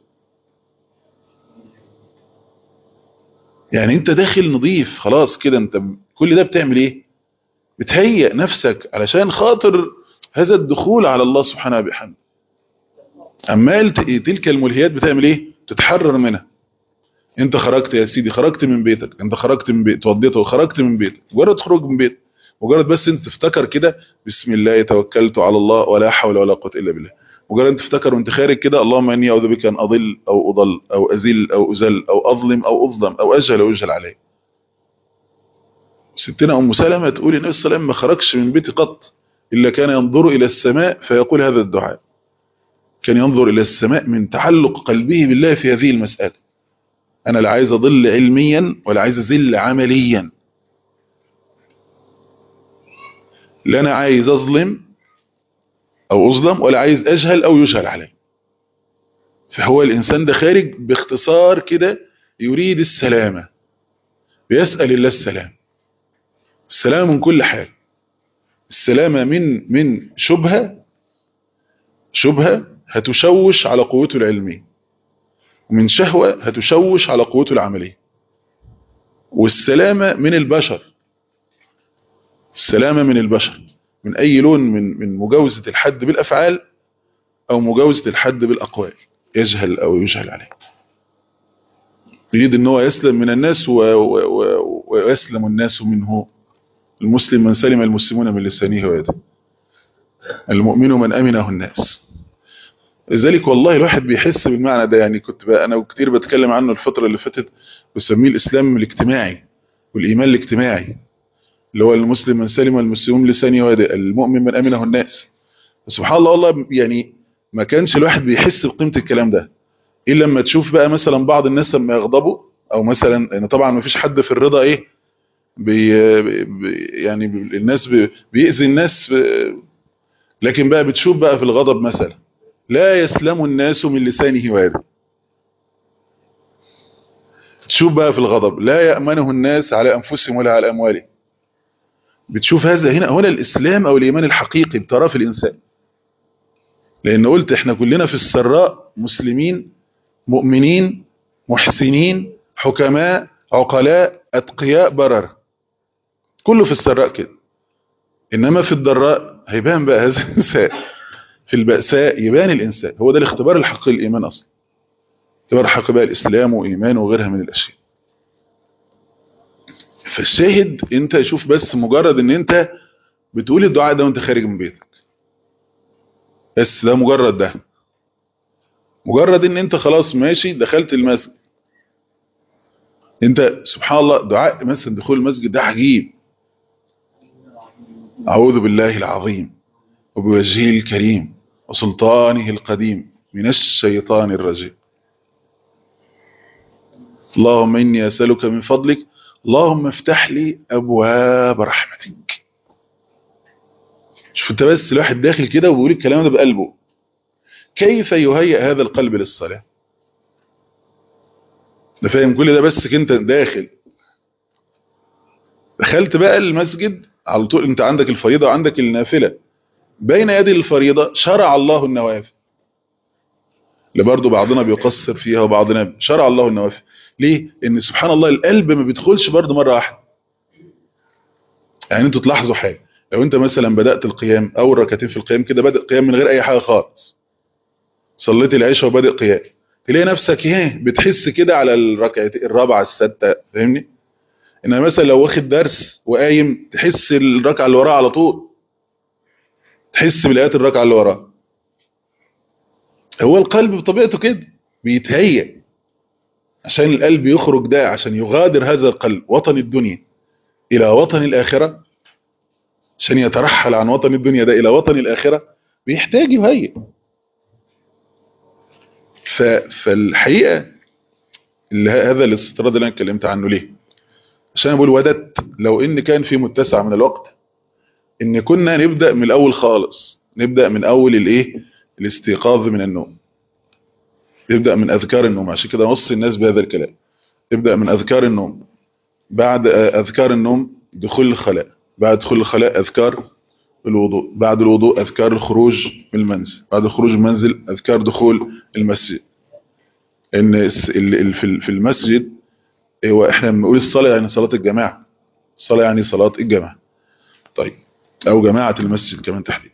يعني انت داخل نظيف خلاص كده انت كل ده بتعمل ايه بتهيئ نفسك علشان خاطر هذا الدخول على الله سبحانه وبحمده عمال تلك الملهيات بتعمل ايه تتحرر منها انت خرجت يا سيدي خرجت من بيتك انت خرجت من بيت توضيت وخرجت من بيتك مجرد خروج من بيت مجرد بس انت تفتكر كده بسم الله توكلت على الله ولا حول ولا قوه الا بالله مجرد انت تفتكر وانت خارج كده اللهم اني اعوذ بك ان اضل او اضل او ازل او ازل او اظلم او اظلم او اجهل او يجهل عليه ستنا أم سلمة تقول النبي صلى الله عليه وسلم ما خرجش من بيتي قط إلا كان ينظر إلى السماء فيقول هذا الدعاء كان ينظر إلى السماء من تعلق قلبه بالله في هذه المسألة أنا لا عايز أضل علميا ولا عايز أزل عمليا لا أنا عايز أظلم أو أظلم ولا عايز أجهل أو يجهل علي فهو الإنسان ده خارج باختصار كده يريد السلامة بيسأل الله السلام السلامة من كل حال السلامة من من شبهة شبهة هتشوش على قوته العلمية ومن شهوة هتشوش على قوته العملية والسلامة من البشر السلامة من البشر من أي لون من من مجاوزة الحد بالأفعال أو مجاوزة الحد بالأقوال يجهل أو يجهل عليه يريد ان هو يسلم من الناس و... و... و... ويسلم الناس منه المسلم من سلم المسلمون من لسانه ويده المؤمن من أمنه الناس لذلك والله الواحد بيحس بالمعنى ده يعني كنت بقى أنا كتير بتكلم عنه الفترة اللي فاتت بسميه الإسلام الاجتماعي والإيمان الاجتماعي اللي هو المسلم من سلم المسلمون لسانه ويده المؤمن من أمنه الناس سبحان الله والله يعني ما كانش الواحد بيحس بقيمة الكلام ده إلا لما تشوف بقى مثلا بعض الناس لما يغضبوا أو مثلا يعني طبعا ما فيش حد في الرضا إيه بي بي يعني الناس بي بيأذي الناس لكن بقى بتشوف بقى في الغضب مثلا لا يسلم الناس من لسانه ويده تشوف بقى في الغضب لا يأمنه الناس على أنفسهم ولا على أموالهم بتشوف هذا هنا هنا الإسلام أو الإيمان الحقيقي بطرف الإنسان لأن قلت إحنا كلنا في السراء مسلمين مؤمنين محسنين حكماء عقلاء أتقياء برر كله في السراء كده إنما في الضراء هيبان بقى هذا الإنسان في البأساء يبان الإنسان هو ده الاختبار الحقيقي الإيمان أصلا اختبار حقيقي بقى الإسلام وإيمان وغيرها من الأشياء فالشاهد انت شوف بس مجرد ان انت بتقول الدعاء ده وانت خارج من بيتك بس ده مجرد ده مجرد ان انت خلاص ماشي دخلت المسجد انت سبحان الله دعاء مثلا دخول المسجد ده عجيب اعوذ بالله العظيم وبوجهه الكريم وسلطانه القديم من الشيطان الرجيم اللهم اني اسالك من فضلك اللهم افتح لي ابواب رحمتك شوف انت بس الواحد داخل كده وبيقول الكلام ده بقلبه كيف يهيئ هذا القلب للصلاة ده فاهم كل ده بس انت داخل دخلت بقى المسجد على طول انت عندك الفريضة وعندك النافلة بين يدي الفريضة شرع الله النوافل اللي برضه بعضنا بيقصر فيها وبعضنا شرع الله النوافل ليه؟ ان سبحان الله القلب ما بيدخلش برضه مرة واحدة يعني انتوا تلاحظوا حاجة لو انت مثلا بدأت القيام اول ركعتين في القيام كده بدأ قيام من غير اي حاجة خالص صليت العشاء وبادئ قيام تلاقي نفسك ايه بتحس كده على الركعه الرابعه السادسه فاهمني انما مثلا لو واخد درس وقايم تحس الركعه اللي وراها على طول تحس بالايات الركعه اللي وراها هو القلب بطبيعته كده بيتهيأ عشان القلب يخرج ده عشان يغادر هذا القلب وطن الدنيا الى وطن الاخره عشان يترحل عن وطن الدنيا ده الى وطن الاخره بيحتاج يهيئ فالحقيقة اللي هذا الاستطراد اللي انا اتكلمت عنه ليه عشان بقول وددت لو ان كان في متسع من الوقت ان كنا نبدأ من الاول خالص نبدأ من اول الايه الاستيقاظ من النوم نبدأ من اذكار النوم عشان كده نوصي الناس بهذا الكلام نبدأ من اذكار النوم بعد اذكار النوم دخول الخلاء بعد دخول الخلاء اذكار الوضوء بعد الوضوء أذكار الخروج من المنزل بعد الخروج من المنزل أذكار دخول المسجد إن في المسجد هو إحنا بنقول الصلاة يعني صلاة الجماعة الصلاة يعني صلاة الجماعة طيب أو جماعة المسجد كمان تحديدا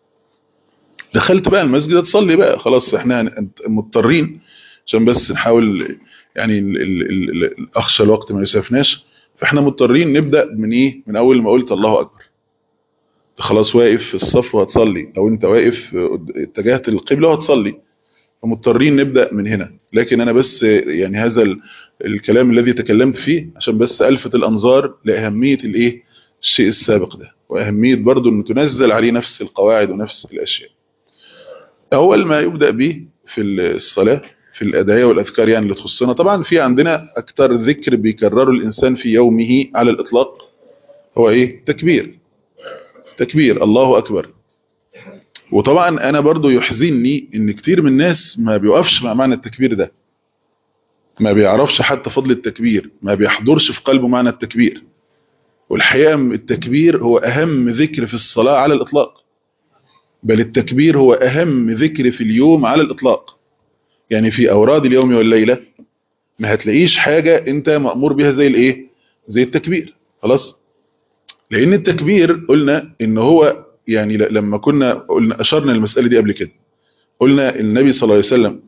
دخلت بقى المسجد تصلي بقى خلاص إحنا مضطرين عشان بس نحاول يعني أخشى الوقت ما يسافناش فإحنا مضطرين نبدأ من إيه من أول ما قلت الله أكبر خلاص واقف في الصف وهتصلي او انت واقف اتجهت للقبلة وهتصلي فمضطرين نبدأ من هنا لكن انا بس يعني هذا الكلام الذي تكلمت فيه عشان بس الفت الانظار لاهمية الايه الشيء السابق ده واهمية برضو ان تنزل عليه نفس القواعد ونفس الاشياء اول ما يبدأ به في الصلاة في الادعية والاذكار يعني اللي تخصنا طبعا في عندنا اكتر ذكر بيكرره الانسان في يومه على الاطلاق هو ايه تكبير تكبير الله أكبر وطبعا أنا برضو يحزنني إن كتير من الناس ما بيوقفش مع معنى التكبير ده ما بيعرفش حتى فضل التكبير ما بيحضرش في قلبه معنى التكبير والحقيقة التكبير هو أهم ذكر في الصلاة على الإطلاق بل التكبير هو أهم ذكر في اليوم على الإطلاق يعني في أوراد اليوم والليلة ما هتلاقيش حاجة أنت مأمور بها زي الإيه زي التكبير خلاص لان التكبير قلنا ان هو يعني لما كنا قلنا اشرنا المسألة دي قبل كده قلنا النبي صلى الله عليه وسلم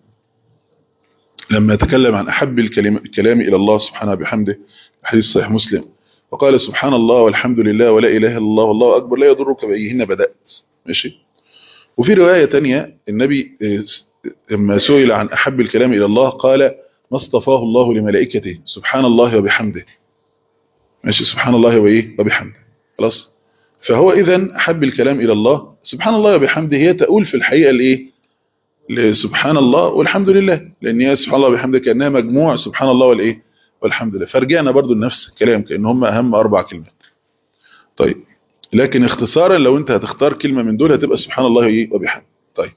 لما تكلم عن احب الكلام, الكلام الى الله سبحانه بحمده حديث صحيح مسلم وقال سبحان الله والحمد لله ولا اله الا الله والله اكبر لا يضرك بايهن بدات ماشي وفي رواية تانية النبي لما سئل عن احب الكلام الى الله قال ما اصطفاه الله لملائكته سبحان الله وبحمده ماشي سبحان الله وايه وبحمده خلاص فهو اذا احب الكلام الى الله سبحان الله وبحمده هي تقول في الحقيقه لايه لسبحان الله والحمد لله لان هي سبحان الله وبحمده كانها مجموع سبحان الله والايه والحمد لله فرجعنا برضو لنفس الكلام كان هم اهم اربع كلمات طيب لكن اختصارا لو انت هتختار كلمة من دول هتبقى سبحان الله ايه وبحمد طيب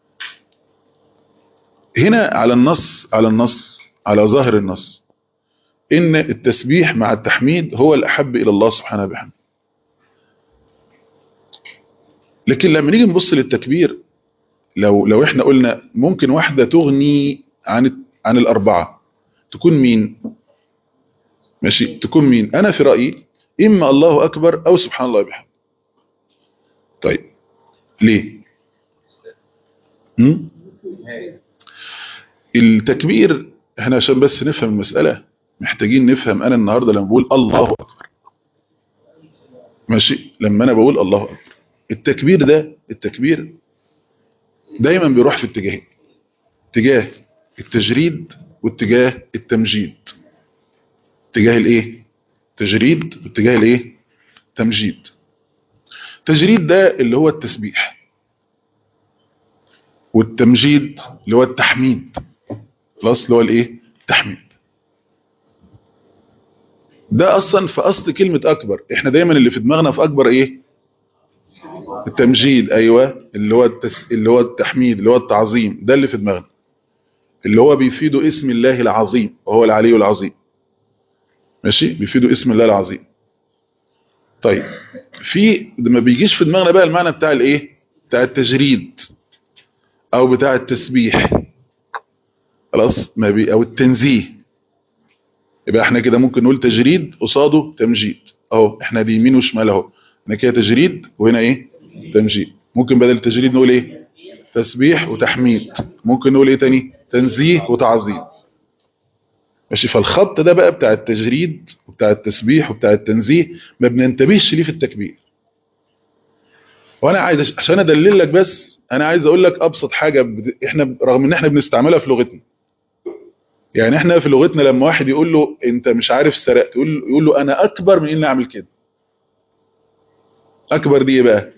هنا على النص على النص على ظاهر النص ان التسبيح مع التحميد هو الاحب الى الله سبحانه وبحمده لكن لما نيجي نبص للتكبير لو لو احنا قلنا ممكن واحدة تغني عن عن الأربعة تكون مين ماشي تكون مين أنا في رأيي إما الله أكبر أو سبحان الله بحمد طيب ليه هم؟ التكبير احنا عشان بس نفهم المسألة محتاجين نفهم أنا النهاردة لما بقول الله أكبر ماشي لما أنا بقول الله أكبر التكبير ده التكبير دايما بيروح في اتجاهين اتجاه التجريد واتجاه التمجيد اتجاه الايه تجريد واتجاه الايه تمجيد تجريد ده اللي هو التسبيح والتمجيد اللي هو التحميد خلاص اللي هو الايه التحميد ده اصلا في اصل كلمة اكبر احنا دايما اللي في دماغنا في اكبر ايه التمجيد ايوه اللي هو التس... اللي هو التحميد اللي هو التعظيم ده اللي في دماغنا اللي هو بيفيده اسم الله العظيم وهو العلي العظيم ماشي بيفيده اسم الله العظيم طيب في ما بيجيش في دماغنا بقى المعنى بتاع الايه بتاع التجريد او بتاع التسبيح خلاص ما بي او التنزيه يبقى احنا كده ممكن نقول تجريد قصاده تمجيد اهو احنا دي يمين وشمال اهو هنا كده تجريد وهنا ايه تمجيد ممكن بدل التجريد نقول ايه تسبيح وتحميد ممكن نقول ايه تاني تنزيه وتعظيم ماشي فالخط ده بقى بتاع التجريد وبتاع التسبيح وبتاع التنزيه ما بننتبهش ليه في التكبير وانا عايز عشان ادلل لك بس انا عايز اقول لك ابسط حاجه بد... احنا رغم ان احنا بنستعملها في لغتنا يعني احنا في لغتنا لما واحد يقول له انت مش عارف سرقت يقول يقول له انا اكبر من اني اعمل كده اكبر دي ايه بقى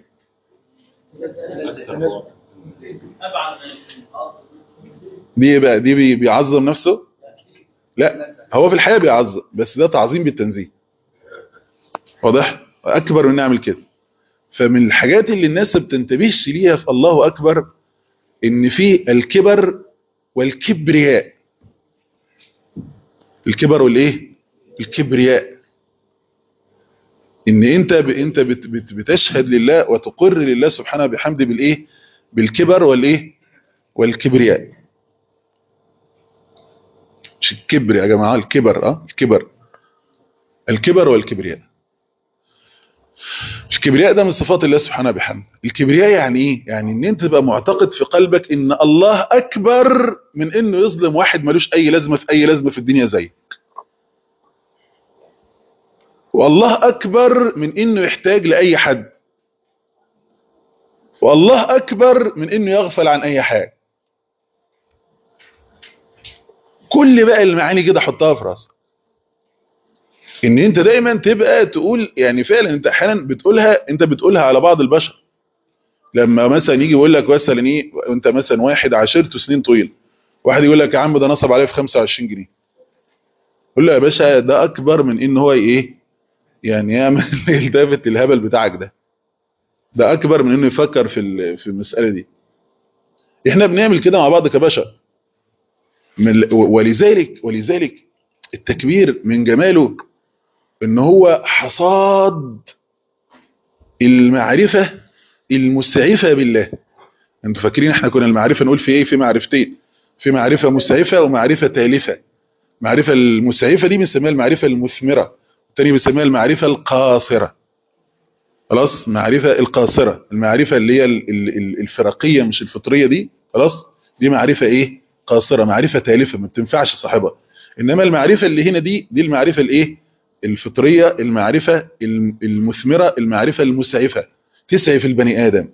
دي ايه بقى دي بي... بيعظم نفسه لا هو في الحقيقه بيعظم بس ده تعظيم بالتنزيه واضح اكبر من نعمل كده فمن الحاجات اللي الناس بتنتبهش ليها في الله اكبر ان في الكبر والكبرياء الكبر والايه الكبرياء ان انت ب... انت بت... بت... بتشهد لله وتقر لله سبحانه بحمده بالايه بالكبر والايه والكبرياء مش الكبر يا جماعه الكبر اه الكبر الكبر والكبرياء الكبرياء ده من صفات الله سبحانه بحمده الكبرياء يعني ايه يعني ان انت تبقى معتقد في قلبك ان الله اكبر من انه يظلم واحد ملوش اي لازمه في اي لازمه في الدنيا زيك والله اكبر من انه يحتاج لاي حد والله اكبر من انه يغفل عن اي حاجه كل بقى المعاني كده حطها في راسك ان انت دايما تبقى تقول يعني فعلا انت احيانا بتقولها انت بتقولها على بعض البشر لما مثلا يجي يقول لك مثلا ايه انت مثلا واحد عاشرته سنين طويل واحد يقول لك يا عم ده نصب عليا في 25 جنيه قول له يا باشا ده اكبر من ان هو ايه يعني يعمل التفت الهبل بتاعك ده ده اكبر من انه يفكر في في المساله دي احنا بنعمل كده مع بعض كبشر ولذلك ولذلك التكبير من جماله ان هو حصاد المعرفة المسعفة بالله انتوا فاكرين احنا كنا المعرفة نقول في ايه في معرفتين في معرفة مسعفة ومعرفة تالفة المعرفة المسعفة دي بنسميها المعرفة المثمرة الثاني بنسميها المعرفة القاصرة خلاص معرفة القاصرة المعرفة اللي هي الفرقية مش الفطرية دي خلاص دي معرفة ايه قاصرة معرفة تالفة ما بتنفعش صاحبها انما المعرفة اللي هنا دي دي المعرفة الايه الفطرية المعرفة المثمرة المعرفة المسعفة تسعف البني آدم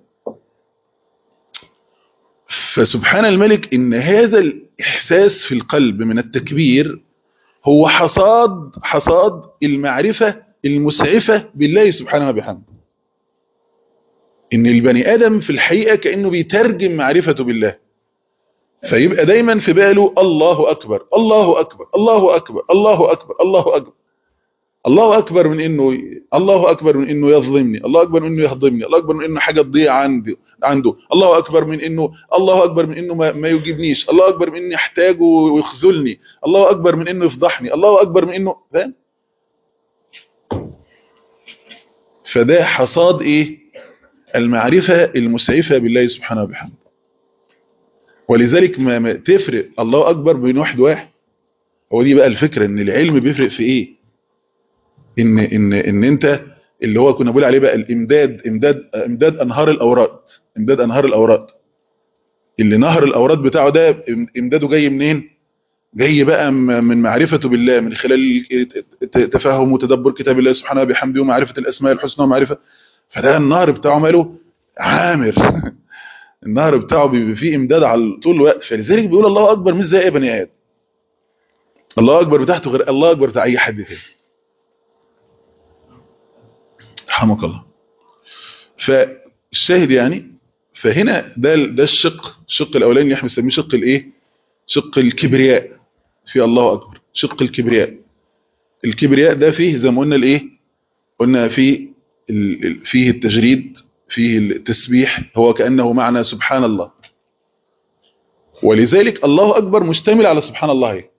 فسبحان الملك ان هذا الاحساس في القلب من التكبير هو حصاد حصاد المعرفة المسعفة بالله سبحانه وبحمده ان البني ادم في الحقيقة كأنه بيترجم معرفته بالله فيبقى دايما في باله الله اكبر الله اكبر الله اكبر الله اكبر الله اكبر الله اكبر من انه الله اكبر من انه يظلمني الله اكبر من انه يهضمني الله اكبر من انه حاجه تضيع عندي عنده الله اكبر من انه الله اكبر من انه ما, ما يجيبنيش الله اكبر من اني احتاجه ويخذلني الله اكبر من انه يفضحني الله اكبر من انه فاهم فده حصاد ايه المعرفه المسعفه بالله سبحانه وبحمده ولذلك ما, ما تفرق الله اكبر بين واحد واحد هو دي بقى الفكره ان العلم بيفرق في ايه ان ان ان انت اللي هو كنا بنقول عليه بقى الامداد امداد امداد انهار الاوراد امداد انهار الاوراد اللي نهر الاوراد بتاعه ده امداده جاي منين جاي بقى من معرفته بالله من خلال تفهم وتدبر كتاب الله سبحانه وبحمده ومعرفه الاسماء الحسنى ومعرفه فده النهر بتاعه ماله عامر النهر بتاعه بيبقى فيه امداد على طول الوقت فلذلك بيقول الله اكبر مش زي اي بني ادم الله اكبر بتاعته غير الله اكبر بتاع اي حد تاني رحمك الله فالشاهد يعني فهنا ده ده الشق الشق الاولاني اللي احنا بنسميه شق الايه شق الكبرياء في الله اكبر شق الكبرياء الكبرياء ده فيه زي ما قلنا الايه قلنا فيه فيه التجريد فيه التسبيح هو كانه معنى سبحان الله ولذلك الله اكبر مشتمل على سبحان الله ايه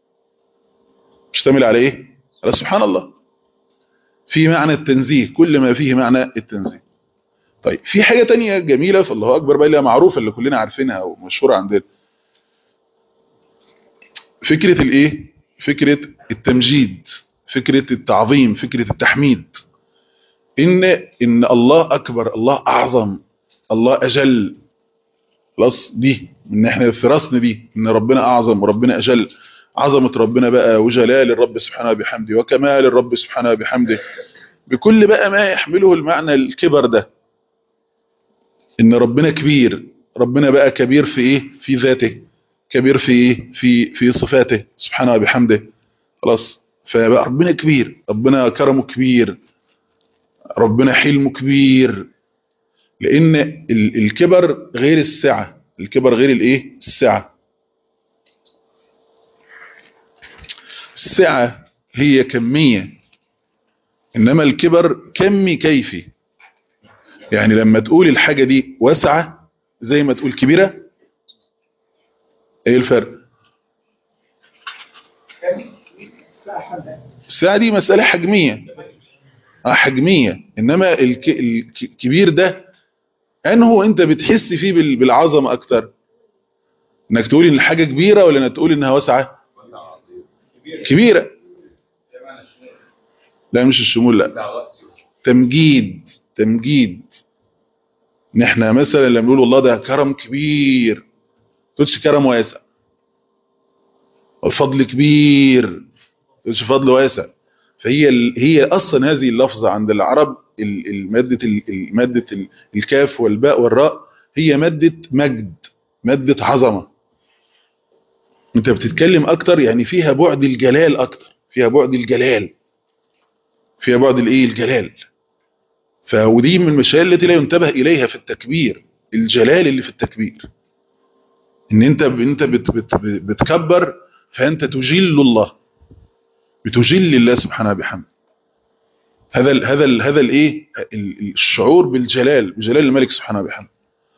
مشتمل على ايه على سبحان الله في معنى التنزيه كل ما فيه معنى التنزيه طيب في حاجة تانية جميلة في الله أكبر بقى اللي معروفة اللي كلنا عارفينها ومشهورة عندنا فكرة الايه فكرة التمجيد فكرة التعظيم فكرة التحميد ان ان الله اكبر الله اعظم الله اجل خلاص دي ان احنا في راسنا دي ان ربنا اعظم وربنا اجل عظمة ربنا بقى وجلال الرب سبحانه وبحمده وكمال الرب سبحانه وبحمده بكل بقى ما يحمله المعنى الكبر ده ان ربنا كبير ربنا بقى كبير في ايه في ذاته كبير في ايه في في صفاته سبحانه وبحمده خلاص فبقى ربنا كبير ربنا كرمه كبير ربنا حلمه كبير لان الكبر غير السعة الكبر غير الايه السعة السعة هي كمية انما الكبر كمي كيفي يعني لما تقول الحاجة دي واسعة زي ما تقول كبيرة ايه الفرق الساعة دي مسألة حجمية اه حجمية انما الك... الكبير ده انه انت بتحس فيه بالعظمة اكتر انك تقول ان الحاجة كبيرة ولا انك تقول انها واسعة كبيرة لا مش الشمول لا تمجيد تمجيد ان احنا مثلا لما نقول والله ده كرم كبير تقولش كرم واسع الفضل كبير تقولش فضل واسع فهي ال... هي اصلا هذه اللفظه عند العرب الماده الماده الكاف والباء والراء هي ماده مجد ماده عظمه انت بتتكلم اكتر يعني فيها بعد الجلال اكتر فيها بعد الجلال فيها بعد الايه الجلال فودي من المشاكل التي لا ينتبه اليها في التكبير الجلال اللي في التكبير ان انت انت بت بت بتكبر فانت تجل الله بتجل الله سبحانه بحمده هذا ال هذا ال هذا الايه الشعور بالجلال بجلال الملك سبحانه بحمده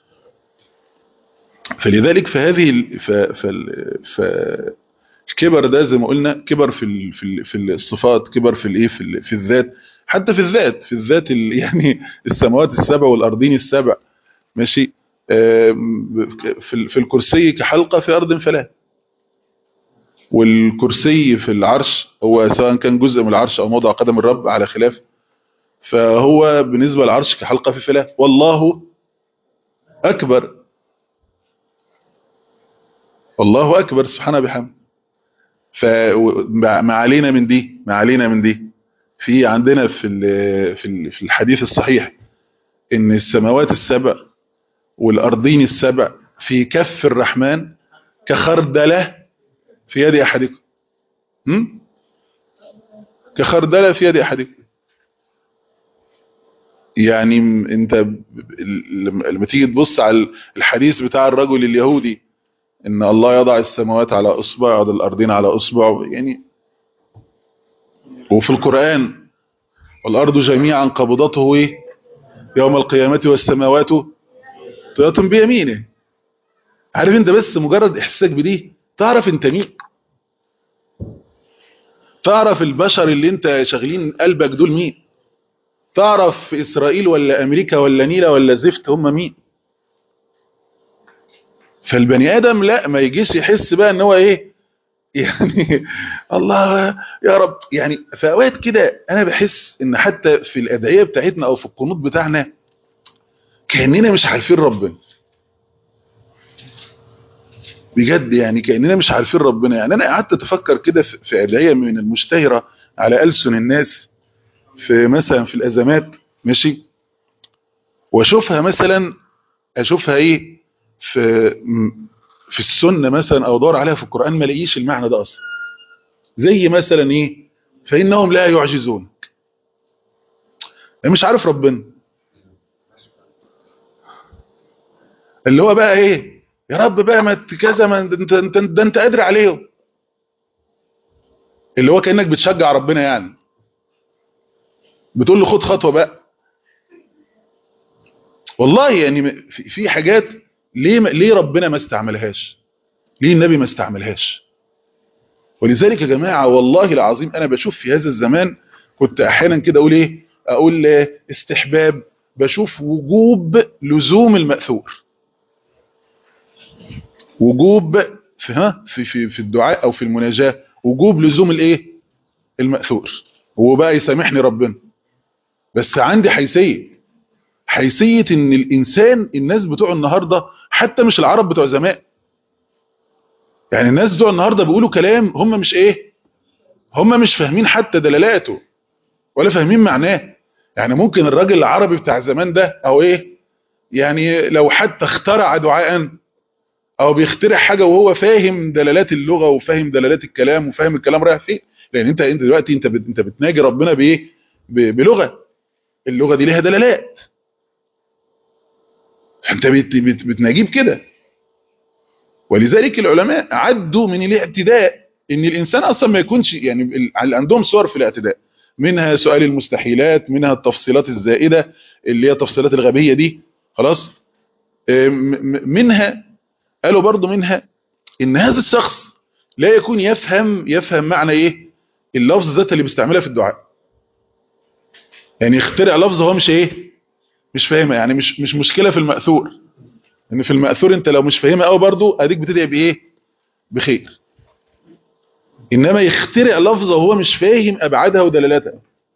فلذلك فهذه ف ف ف الكبر ده زي ما قلنا كبر في ال في ال في الصفات كبر في الايه في, في الذات حتى في الذات في الذات يعني السماوات السبع والارضين السبع ماشي في في الكرسي كحلقه في ارض فلا والكرسي في العرش هو سواء كان جزء من العرش او موضع قدم الرب على خلاف فهو بالنسبه للعرش كحلقه في فلا والله اكبر والله اكبر سبحانه بحمده فما علينا من دي ما علينا من دي في عندنا في في في الحديث الصحيح ان السماوات السبع والارضين السبع في كف الرحمن كخردله في يد احدكم هم كخردله في يد احدكم يعني انت لما تيجي تبص على الحديث بتاع الرجل اليهودي ان الله يضع السماوات على اصبع ويضع الارضين على اصبع يعني وفي القرآن والأرض جميعا قبضته إيه؟ يوم القيامة والسماوات طيات بيمينه عارف انت بس مجرد احساسك بدي تعرف انت مين تعرف البشر اللي انت شاغلين قلبك دول مين تعرف في اسرائيل ولا امريكا ولا نيلة ولا زفت هم مين فالبني ادم لا ما يجيش يحس بقى ان هو ايه يعني الله يا رب يعني في اوقات كده انا بحس ان حتى في الادعيه بتاعتنا او في القنوط بتاعنا كاننا مش عارفين ربنا بجد يعني كاننا مش عارفين ربنا يعني انا قعدت اتفكر كده في في ادعيه من المشتهره على السن الناس في مثلا في الازمات ماشي واشوفها مثلا اشوفها ايه في في السنه مثلا او ادور عليها في القران ما الاقيش المعنى ده اصلا زي مثلا ايه فانهم لا يعجزونك أنا مش عارف ربنا اللي هو بقى ايه يا رب بقى ما ت- كذا ما انت انت ده انت قادر عليهم اللي هو كانك بتشجع ربنا يعني بتقول له خد خطوه بقى والله يعني م- في في حاجات ليه ما- ليه ربنا ما استعملهاش ليه النبي ما استعملهاش ولذلك يا جماعه والله العظيم انا بشوف في هذا الزمان كنت احيانا كده اقول ايه اقول آه، استحباب بشوف وجوب لزوم المأثور وجوب في ها في في في الدعاء او في المناجاه وجوب لزوم الايه المأثور هو بقى يسامحني ربنا بس عندي حيثيه حيثيه ان الانسان الناس بتوع النهارده حتى مش العرب بتوع زمان يعني الناس بتوع النهارده بيقولوا كلام هم مش ايه هم مش فاهمين حتى دلالاته ولا فاهمين معناه يعني ممكن الراجل العربي بتاع زمان ده او ايه يعني لو حتى اخترع دعاء او بيخترع حاجه وهو فاهم دلالات اللغه وفاهم دلالات الكلام وفاهم الكلام رايح فين لان انت انت دلوقتي انت بت- انت بتناجي ربنا بايه ب- بلغه اللغه دي ليها دلالات فانت بت- بت- بتناجيه بكده ولذلك العلماء عدوا من الاعتداء ان الانسان اصلا ما يكونش يعني ال- عندهم صور في الاعتداء منها سؤال المستحيلات منها التفصيلات الزائده اللي هي التفصيلات الغبيه دي خلاص م- م- منها قالوا برضو منها ان هذا الشخص لا يكون يفهم يفهم معنى ايه اللفظ ذات اللي بيستعملها في الدعاء يعني يخترع لفظ هو مش ايه مش فاهمها يعني مش مش مشكله في المأثور ان في المأثور انت لو مش فاهمها قوي برضو اديك بتدعي بايه بخير انما يخترع لفظه وهو مش فاهم ابعادها ودلالاتها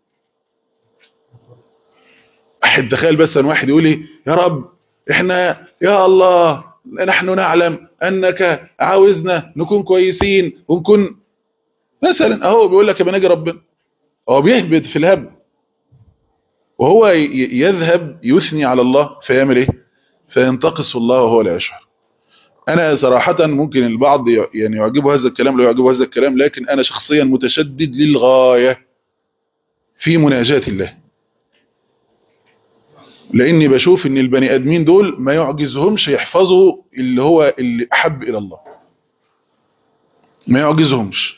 احد تخيل بس ان واحد يقول ايه يا رب احنا يا الله نحن نعلم انك عاوزنا نكون كويسين ونكون مثلا اهو بيقول لك يا بنجي ربنا هو بيهبط في الهب وهو ي- يذهب يثني على الله فيعمل ايه فينتقص الله وهو لا يشعر انا صراحة ممكن البعض ي- يعني يعجبه هذا الكلام لا يعجبه هذا الكلام لكن انا شخصيا متشدد للغاية في مناجاة الله لاني بشوف ان البني ادمين دول ما يعجزهمش يحفظوا اللي هو اللي احب الى الله ما يعجزهمش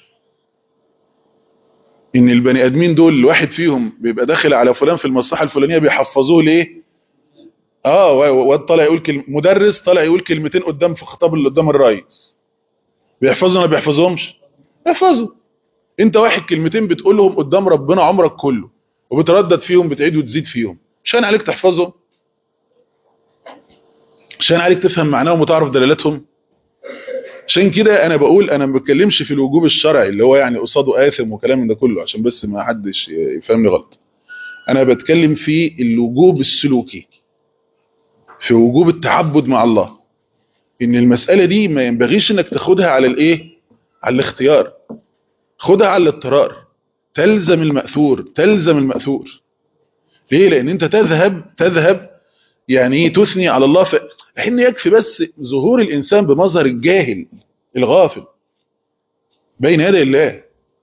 ان البني ادمين دول الواحد فيهم بيبقى داخل على فلان في المصلحه الفلانيه بيحفظوه ليه اه و- واد طالع يقول كلمه مدرس طالع يقول كلمتين قدام في خطاب اللي قدام الرئيس بيحفظوا ولا ما بيحفظهمش بيحفظوا انت واحد كلمتين بتقولهم قدام ربنا عمرك كله وبتردد فيهم بتعيد وتزيد فيهم شان عليك تحفظهم شان عليك تفهم معناهم وتعرف دلالاتهم عشان كده انا بقول انا ما بتكلمش في الوجوب الشرعي اللي هو يعني قصاده آثم وكلام من ده كله عشان بس ما حدش يفهمني غلط انا بتكلم في الوجوب السلوكي في وجوب التعبد مع الله ان المسألة دي ما ينبغيش انك تاخدها على الايه على الاختيار خدها على الاضطرار تلزم المأثور تلزم المأثور ليه لان انت تذهب تذهب يعني ايه تثني على الله ف... حين يكفي بس ظهور الانسان بمظهر الجاهل الغافل بين يدي الله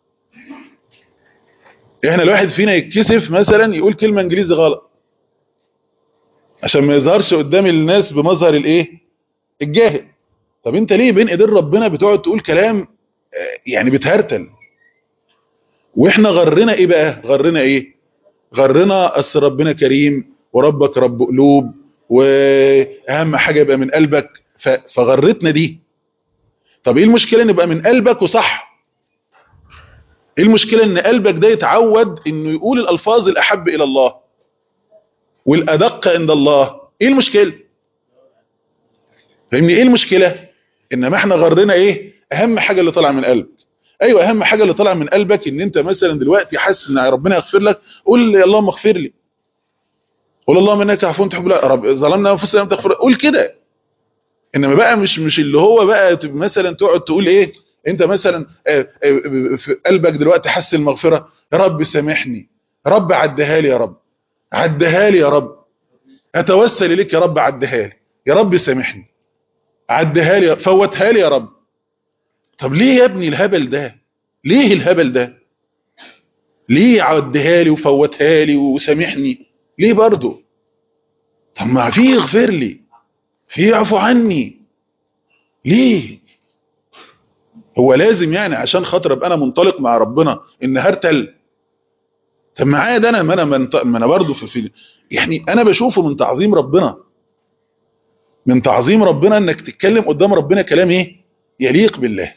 احنا الواحد فينا يتكسف مثلا يقول كلمة انجليزي غلط عشان ما يظهرش قدام الناس بمظهر الايه الجاهل طب انت ليه بين ايدين ربنا بتقعد تقول كلام آه، يعني بتهرتل واحنا غرنا ايه بقى غرنا ايه غرنا اصل ربنا كريم وربك رب قلوب واهم حاجه يبقى من قلبك ف- فغرتنا دي طب ايه المشكله ان يبقى من قلبك وصح ايه المشكله ان قلبك ده يتعود انه يقول الالفاظ الاحب الى الله والادق عند الله ايه المشكله فاهمني ايه المشكله انما احنا غرنا ايه اهم حاجه اللي طالعه من قلبك ايوه اهم حاجه اللي طالعه من قلبك ان انت مثلا دلوقتي حاسس ان ربنا يغفر لك قول يا اللهم اغفر لي قول اللهم انك عفو تحب لا رب ظلمنا انفسنا لم تغفر قول كده انما بقى مش مش اللي هو بقى تبقى مثلا تقعد تقول ايه انت مثلا آه، آه، في قلبك دلوقتي حس المغفره يا رب سامحني رب عدها لي يا رب عدها لي يا رب اتوسل اليك يا رب عدها لي يا رب سامحني عدها لي فوتها لي يا رب طب ليه يا ابني الهبل ده ليه الهبل ده ليه عدها لي وفوتها لي وسامحني ليه برضو طب ما في يغفر لي في يعفو عني ليه هو لازم يعني عشان خاطر ابقى انا منطلق مع ربنا ان هرتل طب معايا ده انا ما انا منط- ما انا برضه في, في يعني انا بشوفه من تعظيم ربنا من تعظيم ربنا انك تتكلم قدام ربنا كلام ايه يليق بالله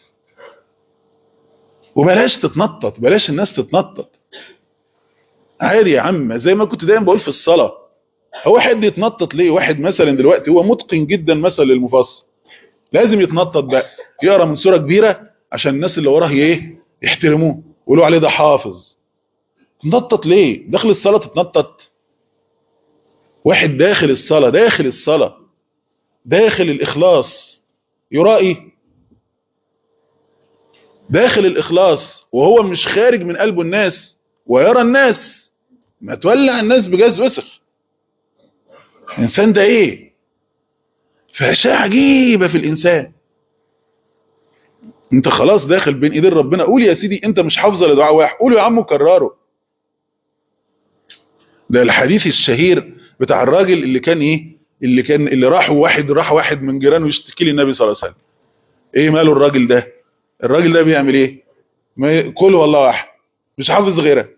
وبلاش تتنطط بلاش الناس تتنطط عادي يا عم زي ما كنت دايما بقول في الصلاة هو واحد يتنطط ليه واحد مثلا دلوقتي هو متقن جدا مثلا للمفصل لازم يتنطط بقى يقرا من سوره كبيره عشان الناس اللي وراه ايه يحترموه يقولوا عليه ده حافظ تنطط ليه داخل الصلاه تتنطط واحد داخل الصلاه داخل الصلاه داخل الاخلاص يرائي داخل الاخلاص وهو مش خارج من قلبه الناس ويرى الناس ما تولع الناس بجاز وسخ الانسان ده ايه فاشياء عجيبه في الانسان انت خلاص داخل بين ايدين ربنا قول يا سيدي انت مش حافظه لدعاء واحد قول يا عم كرره ده الحديث الشهير بتاع الراجل اللي كان ايه اللي كان اللي راح واحد راح واحد من جيرانه يشتكي للنبي صلى الله عليه وسلم ايه ماله الراجل ده الراجل ده بيعمل ايه ما قول والله واحد مش حافظ غيرها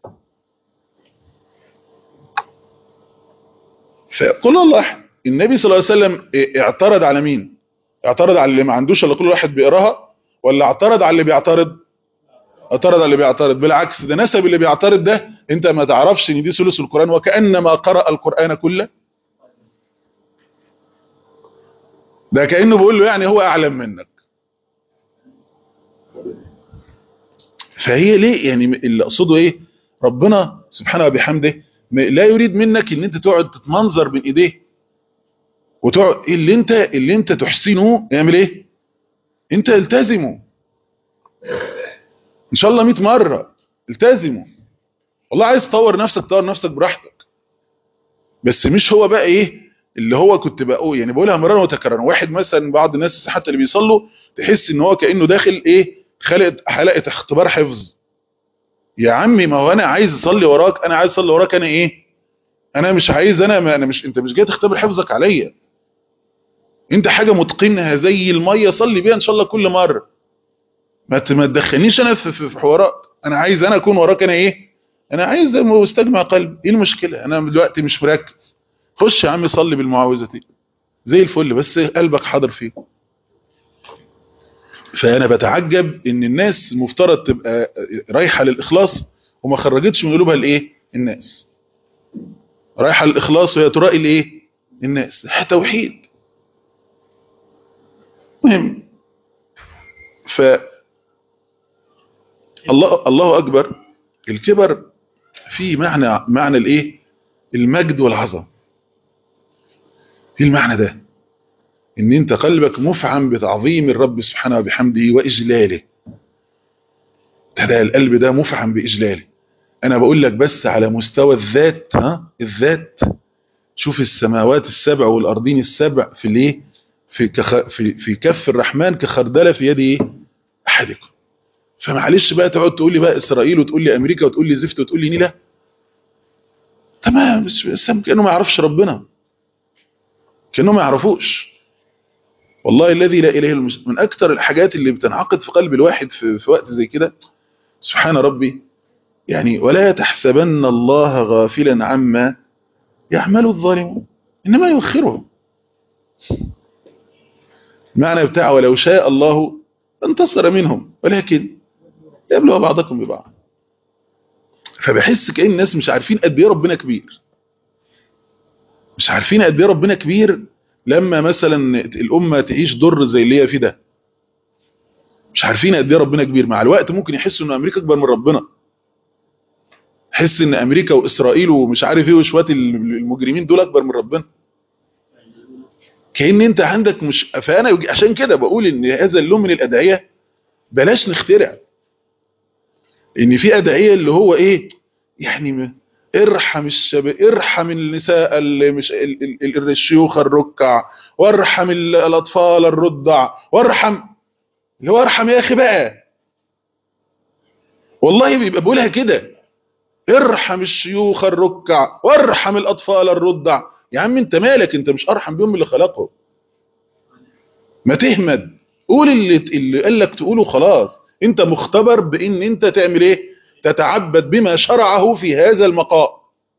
فقل الله احد النبي صلى الله عليه وسلم اعترض على مين اعترض على اللي ما عندوش الا كل واحد بيقراها ولا اعترض على اللي بيعترض اعترض على اللي بيعترض بالعكس ده نسب اللي بيعترض ده انت ما تعرفش ان دي ثلث القران وكانما قرأ القران كله ده كانه بيقول له يعني هو اعلم منك فهي ليه يعني اللي اقصده ايه ربنا سبحانه وبحمده لا يريد منك ان انت تقعد تتمنظر بين ايديه وتقعد اللي انت اللي انت تحسنه يعمل ايه انت التزمه ان شاء الله 100 مره التزمه والله عايز تطور نفسك تطور نفسك براحتك بس مش هو بقى ايه اللي هو كنت بقول يعني بقولها مرارا وتكرارا واحد مثلا بعض الناس حتى اللي بيصلوا تحس ان هو كانه داخل ايه خلقت حلقه اختبار حفظ يا عمي ما هو انا عايز اصلي وراك انا عايز اصلي وراك انا ايه انا مش عايز انا ما انا مش انت مش جاي تختبر حفظك عليا انت حاجه متقنها زي الميه صلي بيها ان شاء الله كل مره ما ما تدخلنيش انا في, في, في حوارات انا عايز انا اكون وراك انا ايه انا عايز استجمع قلبي ايه المشكله انا دلوقتي مش مركز خش يا عم صلي بالمعوذتين زي الفل بس قلبك حاضر فيه فانا بتعجب ان الناس المفترض تبقى رايحه للاخلاص وما خرجتش من قلوبها الايه الناس رايحه للاخلاص وهي ترائي الايه الناس توحيد مهم ف الله الله اكبر الكبر في معنى معنى الايه المجد والعظمه في المعنى ده ان انت قلبك مفعم بتعظيم الرب سبحانه وبحمده واجلاله ده القلب ده مفعم باجلاله انا بقول لك بس على مستوى الذات ها الذات شوف السماوات السبع والارضين السبع في الايه في كخ... في في كف الرحمن كخردله في يد ايه احدكم فمعلش بقى تقعد تقول لي بقى اسرائيل وتقول لي امريكا وتقول لي زفت وتقول لي نيله تمام بس, بس كانه ما يعرفش ربنا كانه ما يعرفوش والله الذي لا اله الا من اكتر الحاجات اللي بتنعقد في قلب الواحد في, في وقت زي كده سبحان ربي يعني ولا تحسبن الله غافلا عما يعمل الظالمون إنما يؤخرهم المعنى بتاعه ولو شاء الله انتصر منهم ولكن يبلغ بعضكم ببعض فبحس كأن الناس مش عارفين قد ايه ربنا كبير مش عارفين قد ايه ربنا كبير لما مثلا الأمة تعيش ضر زي اللي هي فيه ده مش عارفين قد ايه ربنا كبير مع الوقت ممكن يحسوا ان امريكا اكبر من ربنا حس ان امريكا واسرائيل ومش عارف ايه وشويه المجرمين دول اكبر من ربنا كأن انت عندك مش فانا عشان كده بقول ان هذا اللون من الادعيه بلاش نخترع ان في ادعيه اللي هو ايه يعني ارحم الشباب ارحم النساء اللي مش ال ال ال الشيوخ الركع وارحم الاطفال الرضع وارحم اللي هو ارحم يا اخي بقى والله بيبقى بقولها كده ارحم الشيوخ الركع وارحم الاطفال الرضع يا عم انت مالك انت مش ارحم بيهم اللي خلقهم ما تهمد قول اللي اللي قال لك تقوله خلاص انت مختبر بان انت تعمل ايه تتعبد بما شرعه في هذا المقام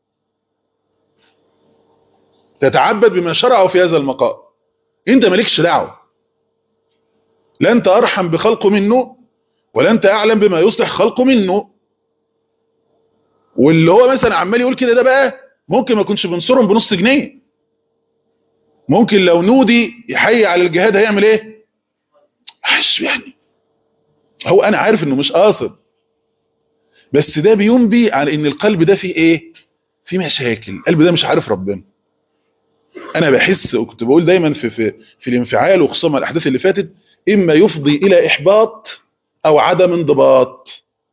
تتعبد بما شرعه في هذا المقام انت مالكش دعوه لا انت ارحم بخلقه منه ولا انت اعلم بما يصلح خلقه منه واللي هو مثلا عمال يقول كده ده بقى ممكن ما يكونش بنصرهم بنص جنيه ممكن لو نودي يحيي على الجهاد هيعمل ايه حش يعني هو انا عارف انه مش قاصد بس ده بينبي على ان القلب ده فيه ايه فيه مشاكل القلب ده مش عارف ربنا انا بحس وكنت بقول دايما في في في الانفعال وخصوصا مع الاحداث اللي فاتت اما يفضي الى احباط او عدم انضباط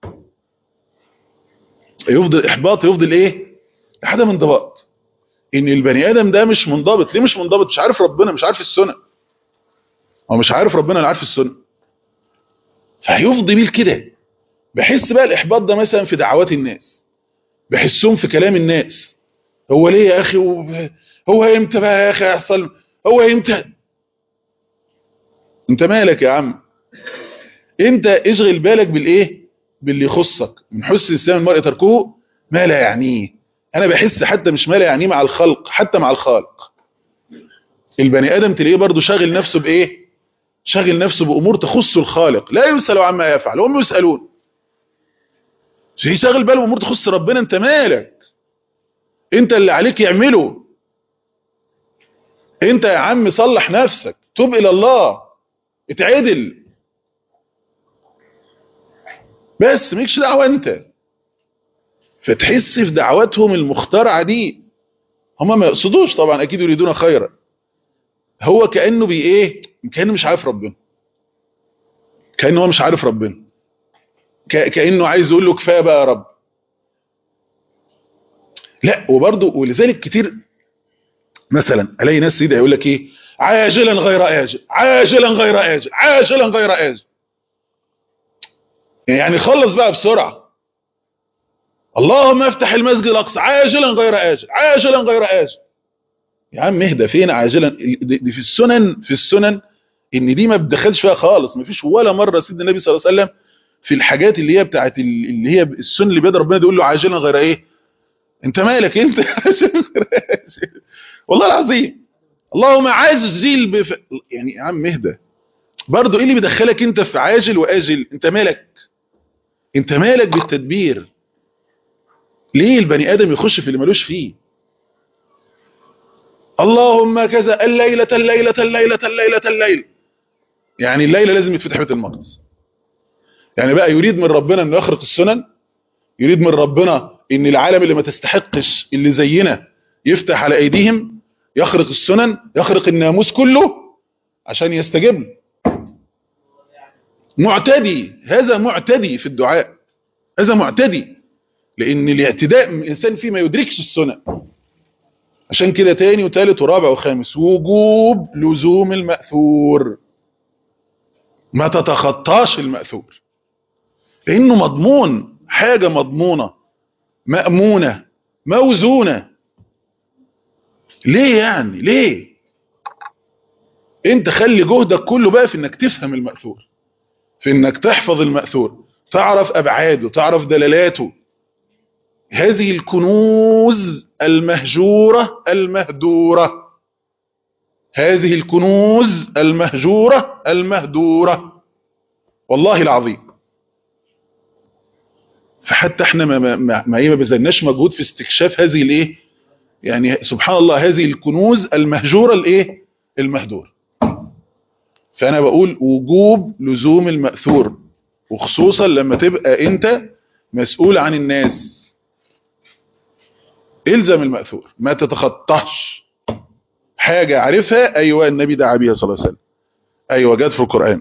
يفضل احباط يفضل ايه عدم انضباط ان البني ادم ده مش منضبط ليه مش منضبط مش عارف ربنا مش عارف السنه هو مش عارف ربنا اللي عارف السنه فهيفضي بيه كده بحس بقى الاحباط ده مثلا في دعوات الناس بحسهم في كلام الناس هو ليه يا اخي هو امتى بقى يا اخي يحصل هو امتى انت مالك يا عم انت اشغل بالك بالايه باللي يخصك من حسن الاسلام المرء تركه ما لا يعنيه انا بحس حتى مش ما لا يعنيه مع الخلق حتى مع الخالق البني ادم تلاقيه برضه شاغل نفسه بايه شاغل نفسه بامور تخص الخالق لا يسال عما يفعل هم يسالون في شاغل باله بامور تخص ربنا انت مالك انت اللي عليك يعمله انت يا عم صلح نفسك توب الى الله اتعدل بس مالكش دعوه انت فتحس في دعواتهم المخترعه دي هم ما يقصدوش طبعا اكيد يريدون خيرا هو كانه بي ايه كانه مش عارف ربنا كانه هو مش عارف ربنا كانه عايز يقول له كفايه بقى يا رب لا وبرضه ولذلك كتير مثلا الاقي ناس يدعي يقول لك ايه عاجلا غير اجل عاجلا غير اجل عاجلا غير اجل يعني خلص بقى بسرعه اللهم افتح المسجد الاقصى عاجلا غير اجل عاجلا غير اجل يا عم اهدى فين عاجلا دي في السنن في السنن ان دي ما بتدخلش فيها خالص ما فيش ولا مره سيدنا النبي صلى الله عليه وسلم في الحاجات اللي هي بتاعت اللي هي السنن اللي بيد ربنا يقول له عاجلا غير ايه انت مالك انت والله العظيم اللهم عاجل بف... يعني يا عم اهدى برضه ايه اللي بيدخلك انت في عاجل واجل انت مالك انت مالك بالتدبير ليه البني ادم يخش في اللي ملوش فيه اللهم كذا الليلة الليلة الليلة الليلة الليلة يعني الليلة لازم يتفتح بيت المقدس يعني بقى يريد من ربنا انه يخرق السنن يريد من ربنا ان العالم اللي ما تستحقش اللي زينا يفتح على ايديهم يخرق السنن يخرق الناموس كله عشان يستجيب له معتدي هذا معتدي في الدعاء هذا معتدي لان الاعتداء من الانسان فيه ما يدركش السنن عشان كده تاني وتالت ورابع وخامس وجوب لزوم المأثور ما تتخطاش المأثور لانه مضمون حاجة مضمونة مأمونة موزونة ليه يعني ليه انت خلي جهدك كله بقى في انك تفهم المأثور في انك تحفظ المأثور تعرف ابعاده تعرف دلالاته هذه الكنوز المهجورة المهدورة هذه الكنوز المهجورة المهدورة والله العظيم فحتى احنا ما ما ما, ما, ما بذلناش مجهود في استكشاف هذه الايه يعني سبحان الله هذه الكنوز المهجورة الايه المهدور فانا بقول وجوب لزوم المأثور وخصوصا لما تبقى انت مسؤول عن الناس الزم المأثور ما تتخطاش حاجة عارفها ايوه النبي دعا بيها صلى الله عليه وسلم ايوه جت في القرآن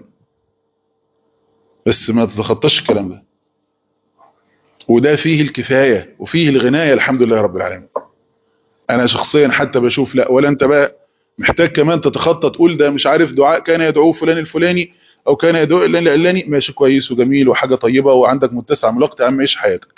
بس ما تتخطاش الكلام ده وده فيه الكفاية وفيه الغناية الحمد لله رب العالمين انا شخصيا حتى بشوف لا ولا انت بقى محتاج كمان تتخطى تقول ده مش عارف دعاء كان يدعوه فلان الفلاني او كان يدعو الان العلاني ماشي كويس وجميل وحاجة طيبة وعندك متسع من الوقت يا عم عيش حياتك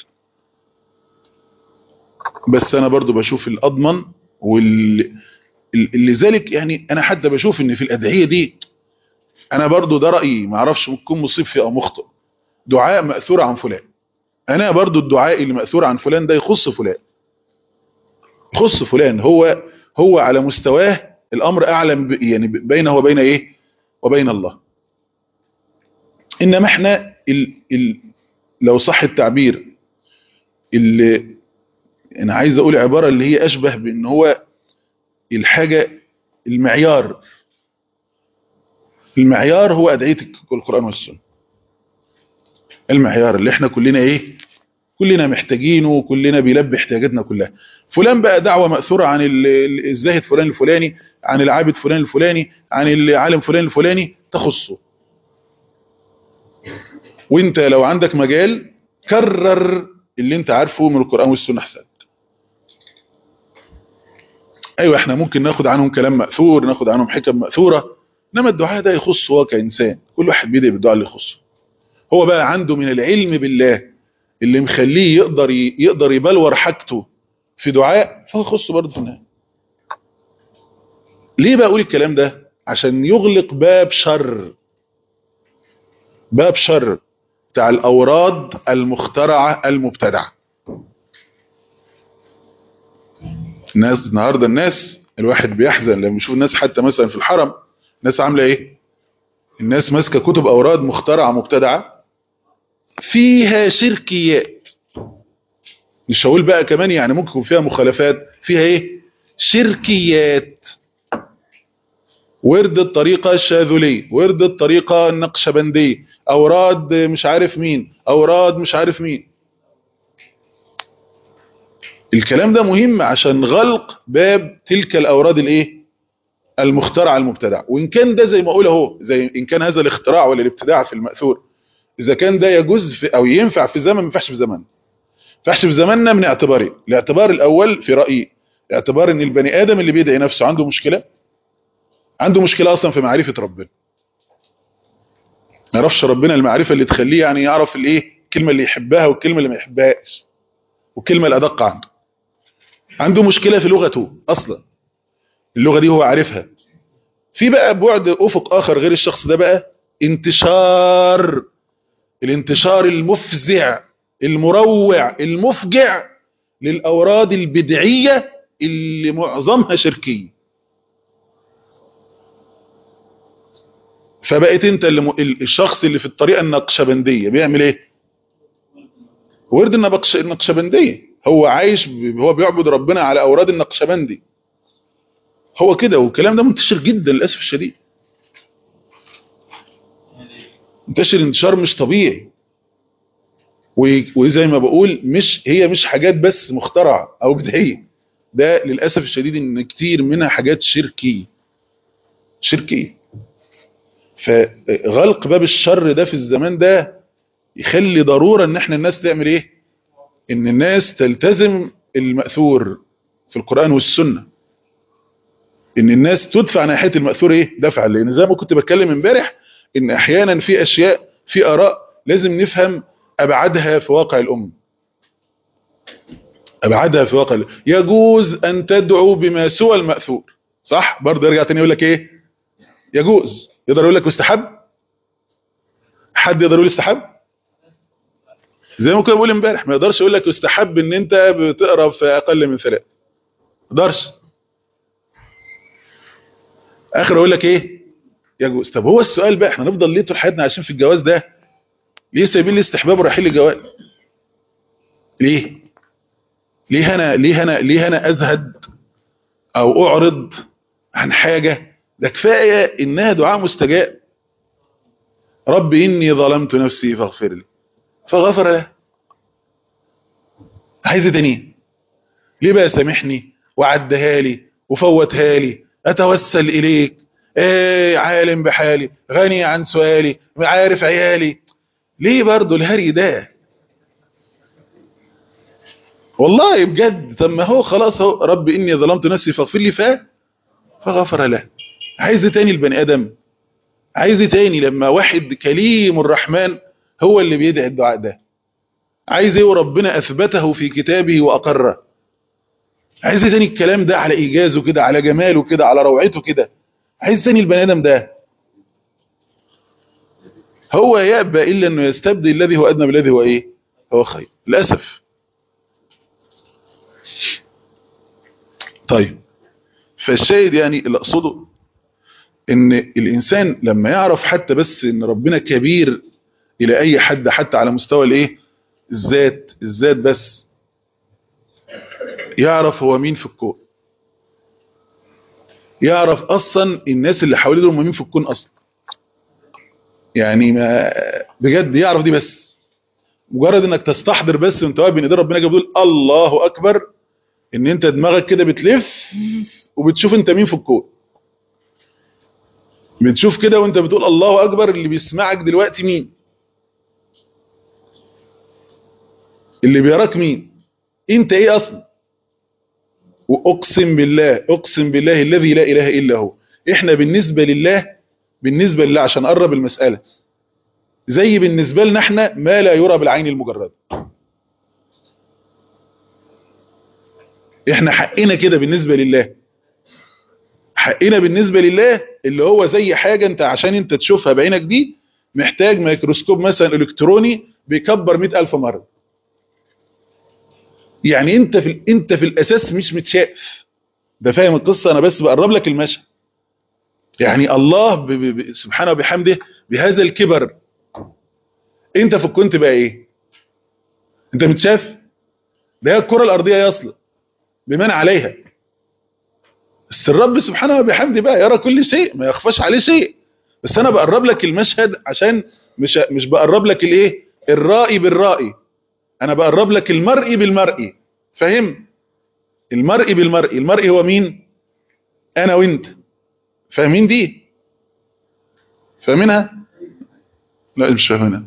بس انا برضو بشوف الاضمن واللي لذلك يعني انا حتى بشوف ان في الادعية دي انا برضو ده رأيي ما اعرفش ممكن مصيب فيه او مخطئ دعاء مأثور عن فلان انا برضو الدعاء اللي مأثور عن فلان ده يخص فلان يخص فلان هو هو على مستواه الامر اعلم يعني بينه وبين ايه وبين الله انما احنا ال ال لو صح التعبير اللي انا عايز اقول عبارة اللي هي اشبه بان هو الحاجة المعيار المعيار هو ادعية القرآن والسنة المعيار اللي احنا كلنا ايه كلنا محتاجينه وكلنا بيلبي احتياجاتنا كلها فلان بقى دعوة مأثورة عن الزاهد فلان الفلاني عن العابد فلان الفلاني عن العالم فلان الفلاني تخصه وانت لو عندك مجال كرر اللي انت عارفه من القرآن والسنة احسن ايوه احنا ممكن ناخد عنهم كلام مأثور ناخد عنهم حكم مأثورة انما الدعاء ده يخصه هو كإنسان كل واحد بيدعي بالدعاء اللي يخصه هو بقى عنده من العلم بالله اللي مخليه يقدر يقدر يبلور حاجته في دعاء فهو يخصه برضه في النهايه ليه بقى اقول الكلام ده عشان يغلق باب شر باب شر بتاع الاوراد المخترعه المبتدعه الناس النهارده الناس الواحد بيحزن لما يشوف الناس حتى مثلا في الحرم الناس عامله ايه الناس ماسكه كتب اوراد مخترعه مبتدعه فيها شركيات مش هقول بقى كمان يعني ممكن يكون فيها مخالفات فيها ايه شركيات ورد الطريقة الشاذلية ورد الطريقة النقشبندية أوراد مش عارف مين أوراد مش عارف مين الكلام ده مهم عشان غلق باب تلك الأوراد الايه المخترعة المبتدع وإن كان ده زي ما أقول اهو زي إن كان هذا الاختراع ولا الابتداع في المأثور إذا كان ده يجوز في أو ينفع في زمن ما ينفعش في زمن ينفعش في زماننا من اعتبارين الاعتبار الأول في رأيي اعتبار ان البني آدم اللي بيدعي نفسه عنده مشكلة عنده مشكلة أصلا في معرفة ربنا ما يعرفش ربنا المعرفة اللي تخليه يعني يعرف الايه الكلمة اللي يحبها والكلمة اللي ما يحبهاش والكلمة الأدق عنده عنده مشكلة في لغته أصلا اللغة دي هو عارفها في بقى بعد أفق آخر غير الشخص ده بقى انتشار الانتشار المفزع المروع المفجع للأوراد البدعية اللي معظمها شركية فبقيت انت اللي م... الشخص اللي في الطريقة النقشبندية بيعمل ايه ورد النقش... النقشبندية هو عايش ب... هو بيعبد ربنا على أوراد النقشبندي هو كده والكلام ده منتشر جدا للأسف الشديد منتشر انتشار مش طبيعي وزي ما بقول مش هي مش حاجات بس مخترعة او بدعية ده للأسف الشديد ان كتير منها حاجات شركية شركية فغلق باب الشر ده في الزمان ده يخلي ضرورة ان احنا الناس تعمل ايه ان الناس تلتزم المأثور في القرآن والسنة ان الناس تدفع ناحية المأثور ايه دفعا لان زي ما كنت بتكلم امبارح ان احيانا في اشياء في اراء لازم نفهم ابعادها في واقع الام ابعادها في واقع الأم. يجوز ان تدعو بما سوى المأثور صح برضه يرجع تاني يقول لك ايه يجوز يقدر يقول لك مستحب حد يقدر يقول استحب زي ما كنا بقول امبارح ما يقدرش يقول لك يستحب ان انت بتقرا في اقل من ثلاث ما يقدرش اخر يقول لك ايه يجوز طب هو السؤال بقى احنا نفضل ليه طول حياتنا عايشين في الجواز ده ليه سايبين الاستحباب ورايحين للجواز ليه ليه انا ليه انا ليه انا ازهد او اعرض عن حاجه ده كفايه انها دعاء مستجاب رب اني ظلمت نفسي فاغفر لي فغفر له عايز إيه تاني ليه بقى سامحني وعدها لي وفوتها لي اتوسل اليك ايه عالم بحالي غني عن سؤالي عارف عيالي ليه برضو الهري ده والله بجد طب ما هو خلاص هو رب اني ظلمت نفسي فاغفر لي ف فغفر له عايز إيه تاني البني ادم عايز إيه تاني لما واحد كليم الرحمن هو اللي بيدعي الدعاء ده عايز ايه وربنا اثبته في كتابه واقره عايز ايه تاني الكلام ده على ايجازه كده على جماله كده على روعته كده عايز تاني البني ادم ده هو يأبى الا انه يستبدل الذي هو ادنى بالذي هو ايه هو خير للاسف طيب فالشاهد يعني اللي اقصده ان الانسان لما يعرف حتى بس ان ربنا كبير الى اي حد حتى على مستوى الايه الذات الذات بس يعرف هو مين في الكون يعرف اصلا الناس اللي حواليه دول هم مين في الكون اصلا يعني ما بجد يعرف دي بس مجرد انك تستحضر بس وانت واقف بين ايدين ربنا كده بتقول الله اكبر ان انت دماغك كده بتلف وبتشوف انت مين في الكون بتشوف كده وانت بتقول الله اكبر اللي بيسمعك دلوقتي مين اللي بيراك مين انت ايه اصلا واقسم بالله اقسم بالله الذي لا اله الا هو احنا بالنسبة لله بالنسبة لله عشان نقرب المسألة زي بالنسبة لنا احنا ما لا يرى بالعين المجردة احنا حقنا كده بالنسبة لله حقنا بالنسبة لله اللي هو زي حاجة انت عشان انت تشوفها بعينك دي محتاج ميكروسكوب مثلا الكتروني بيكبر مئة الف مرة يعني انت في انت في الاساس مش متشاف ده فاهم القصة انا بس بقرب لك المشهد يعني الله ب ب ب سبحانه وبحمده بهذا الكبر انت في الكون تبقى ايه انت متشاف ده هي الكرة الارضية يصل بمن عليها بس الرب سبحانه وبحمده بقى يرى كل شيء ما يخفاش عليه شيء بس انا بقرب لك المشهد عشان مش مش بقرب لك الايه الرائي بالرائي انا بقرب لك المرئي بالمرئي فاهم المرئي بالمرئي المرئي هو مين انا وانت فاهمين دي فاهمينها لا مش فاهمينها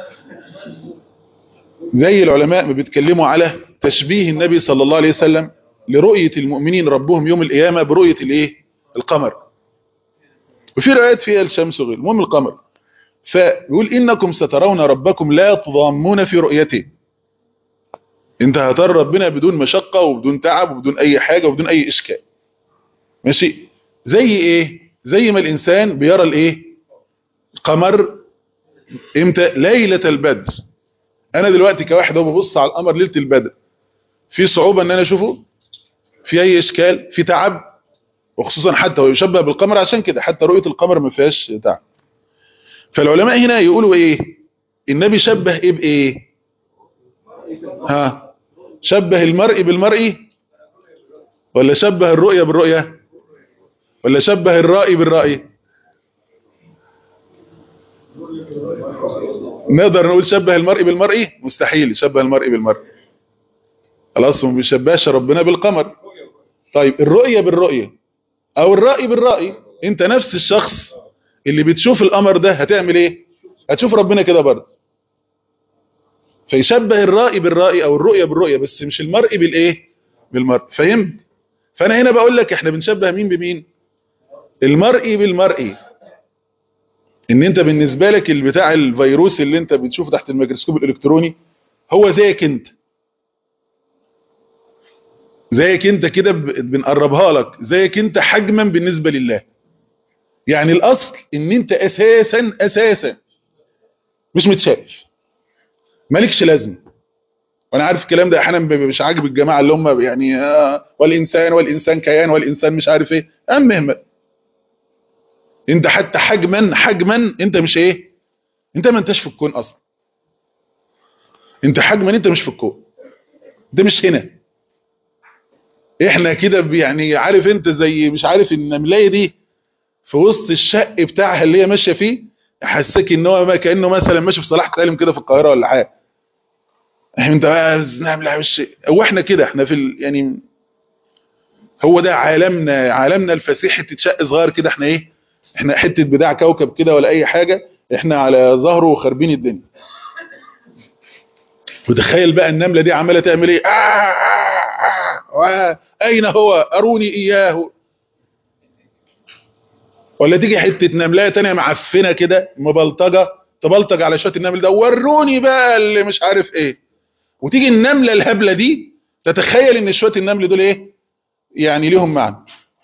زي العلماء ما بيتكلموا على تشبيه النبي صلى الله عليه وسلم لرؤية المؤمنين ربهم يوم القيامة برؤية الايه القمر وفي روايات فيها الشمس وغير المهم القمر فبيقول إنكم سترون ربكم لا تضامون في رؤيته انت هترى ربنا بدون مشقة وبدون تعب وبدون اي حاجة وبدون اي اشكال ماشي زي ايه زي ما الانسان بيرى الايه القمر امتى ليلة البدر انا دلوقتي كواحد هو ببص على القمر ليلة البدر في صعوبة ان انا اشوفه في اي اشكال في تعب وخصوصا حتى هو يشبه بالقمر عشان كده حتى رؤية القمر ما فيهاش تعب فالعلماء هنا يقولوا ايه النبي شبه ايه بايه ها شبه المرء بالمرء ولا شبه الرؤية بالرؤية ولا شبه الرأي بالرأي نقدر نقول شبه المرء بالمرء مستحيل شبه المرء بالمرء خلاص ما بيشبهش ربنا بالقمر طيب الرؤية بالرؤية او الرأي بالرأي انت نفس الشخص اللي بتشوف القمر ده هتعمل ايه هتشوف ربنا كده برضه فيشبه الرأي بالرأي او الرؤية بالرؤية بس مش المرء بالايه بالمرء فهمت فانا هنا بقول لك احنا بنشبه مين بمين المرئي بالمرئي ان انت بالنسبة لك البتاع الفيروس اللي انت بتشوفه تحت الميكروسكوب الالكتروني هو زيك انت زيك انت كده بنقربها لك زيك انت حجما بالنسبة لله يعني الاصل ان انت اساسا اساسا مش متشاف مالكش لازمه وانا عارف الكلام ده احيانا بيبقى مش عاجب الجماعه اللي هم يعني آه والانسان والانسان كيان والانسان مش عارف ايه المهم انت حتى حجما حجما انت مش ايه انت ما انتش في الكون اصلا انت حجما انت مش في الكون انت مش هنا احنا كده يعني عارف انت زي مش عارف النملايه دي في وسط الشق بتاعها اللي هي ماشيه فيه حسك ان هو ما كانه مثلا ماشي في صلاح سالم كده في القاهره ولا حاجه انت بقى نعمل مش هو احنا كده احنا في ال... يعني هو ده عالمنا عالمنا الفسيح حته شق صغير كده احنا ايه احنا حته بداع كوكب كده ولا اي حاجه احنا على ظهره وخاربين الدنيا وتخيل بقى النمله دي عماله تعمل ايه آه آه آه اين هو اروني اياه ولا تيجي حته نملايه تانية معفنه كده مبلطجه تبلطج على شويه النمل ده وروني بقى اللي مش عارف ايه وتيجي النمله الهبله دي تتخيل ان شويه النمل دول ايه يعني ليهم معنى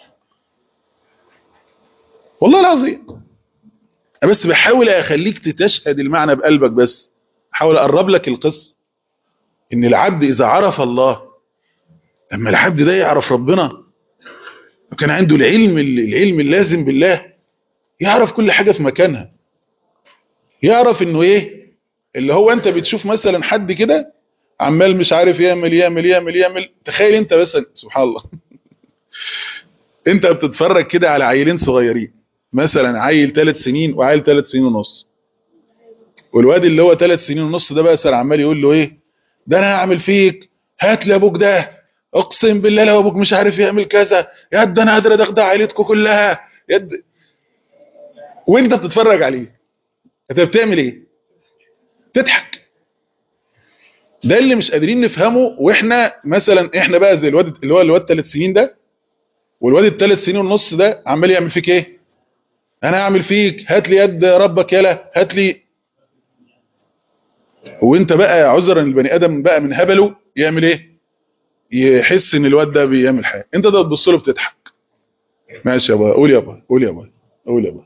والله العظيم انا بس بحاول اخليك تتشهد المعنى بقلبك بس احاول اقرب لك القصه ان العبد اذا عرف الله لما العبد ده يعرف ربنا وكان عنده العلم العلم اللازم بالله يعرف كل حاجه في مكانها يعرف انه ايه اللي هو انت بتشوف مثلا حد كده عمال مش عارف يعمل يعمل يعمل يعمل تخيل انت بس سبحان الله انت بتتفرج كده على عيلين صغيرين مثلا عيل ثلاث سنين وعيل ثلاث سنين ونص والواد اللي هو ثلاث سنين ونص ده بقى سر عمال يقول له ايه ده انا هعمل فيك هات لي ابوك ده اقسم بالله لو ابوك مش عارف يعمل كذا يد انا قادر ادغدغ عيلتكم كلها يد وانت بتتفرج عليه انت بتعمل ايه تضحك ده اللي مش قادرين نفهمه واحنا مثلا احنا بقى زي الواد اللي هو الواد ثلاث سنين ده والواد الثلاث سنين ونص ده عمال يعمل فيك ايه انا هعمل فيك هات لي يد ربك يلا هات لي وانت بقى عذرا البني ادم بقى من هبله يعمل ايه يحس ان الواد ده بيعمل حاجه انت ده تبص له بتضحك ماشي يا ابا قول يا ابا قول يا ابا قول يا ابا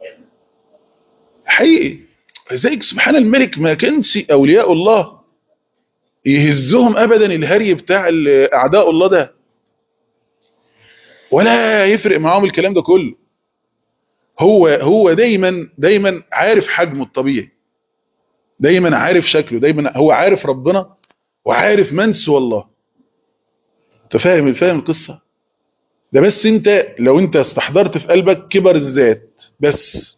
حقيقي لذلك سبحان الملك ما كانش اولياء الله يهزهم ابدا الهري بتاع اعداء الله ده ولا يفرق معاهم الكلام ده كله هو هو دايما دايما عارف حجمه الطبيعي دايما عارف شكله دايما هو عارف ربنا وعارف من سوى الله انت فاهم فاهم القصه ده بس انت لو انت استحضرت في قلبك كبر الذات بس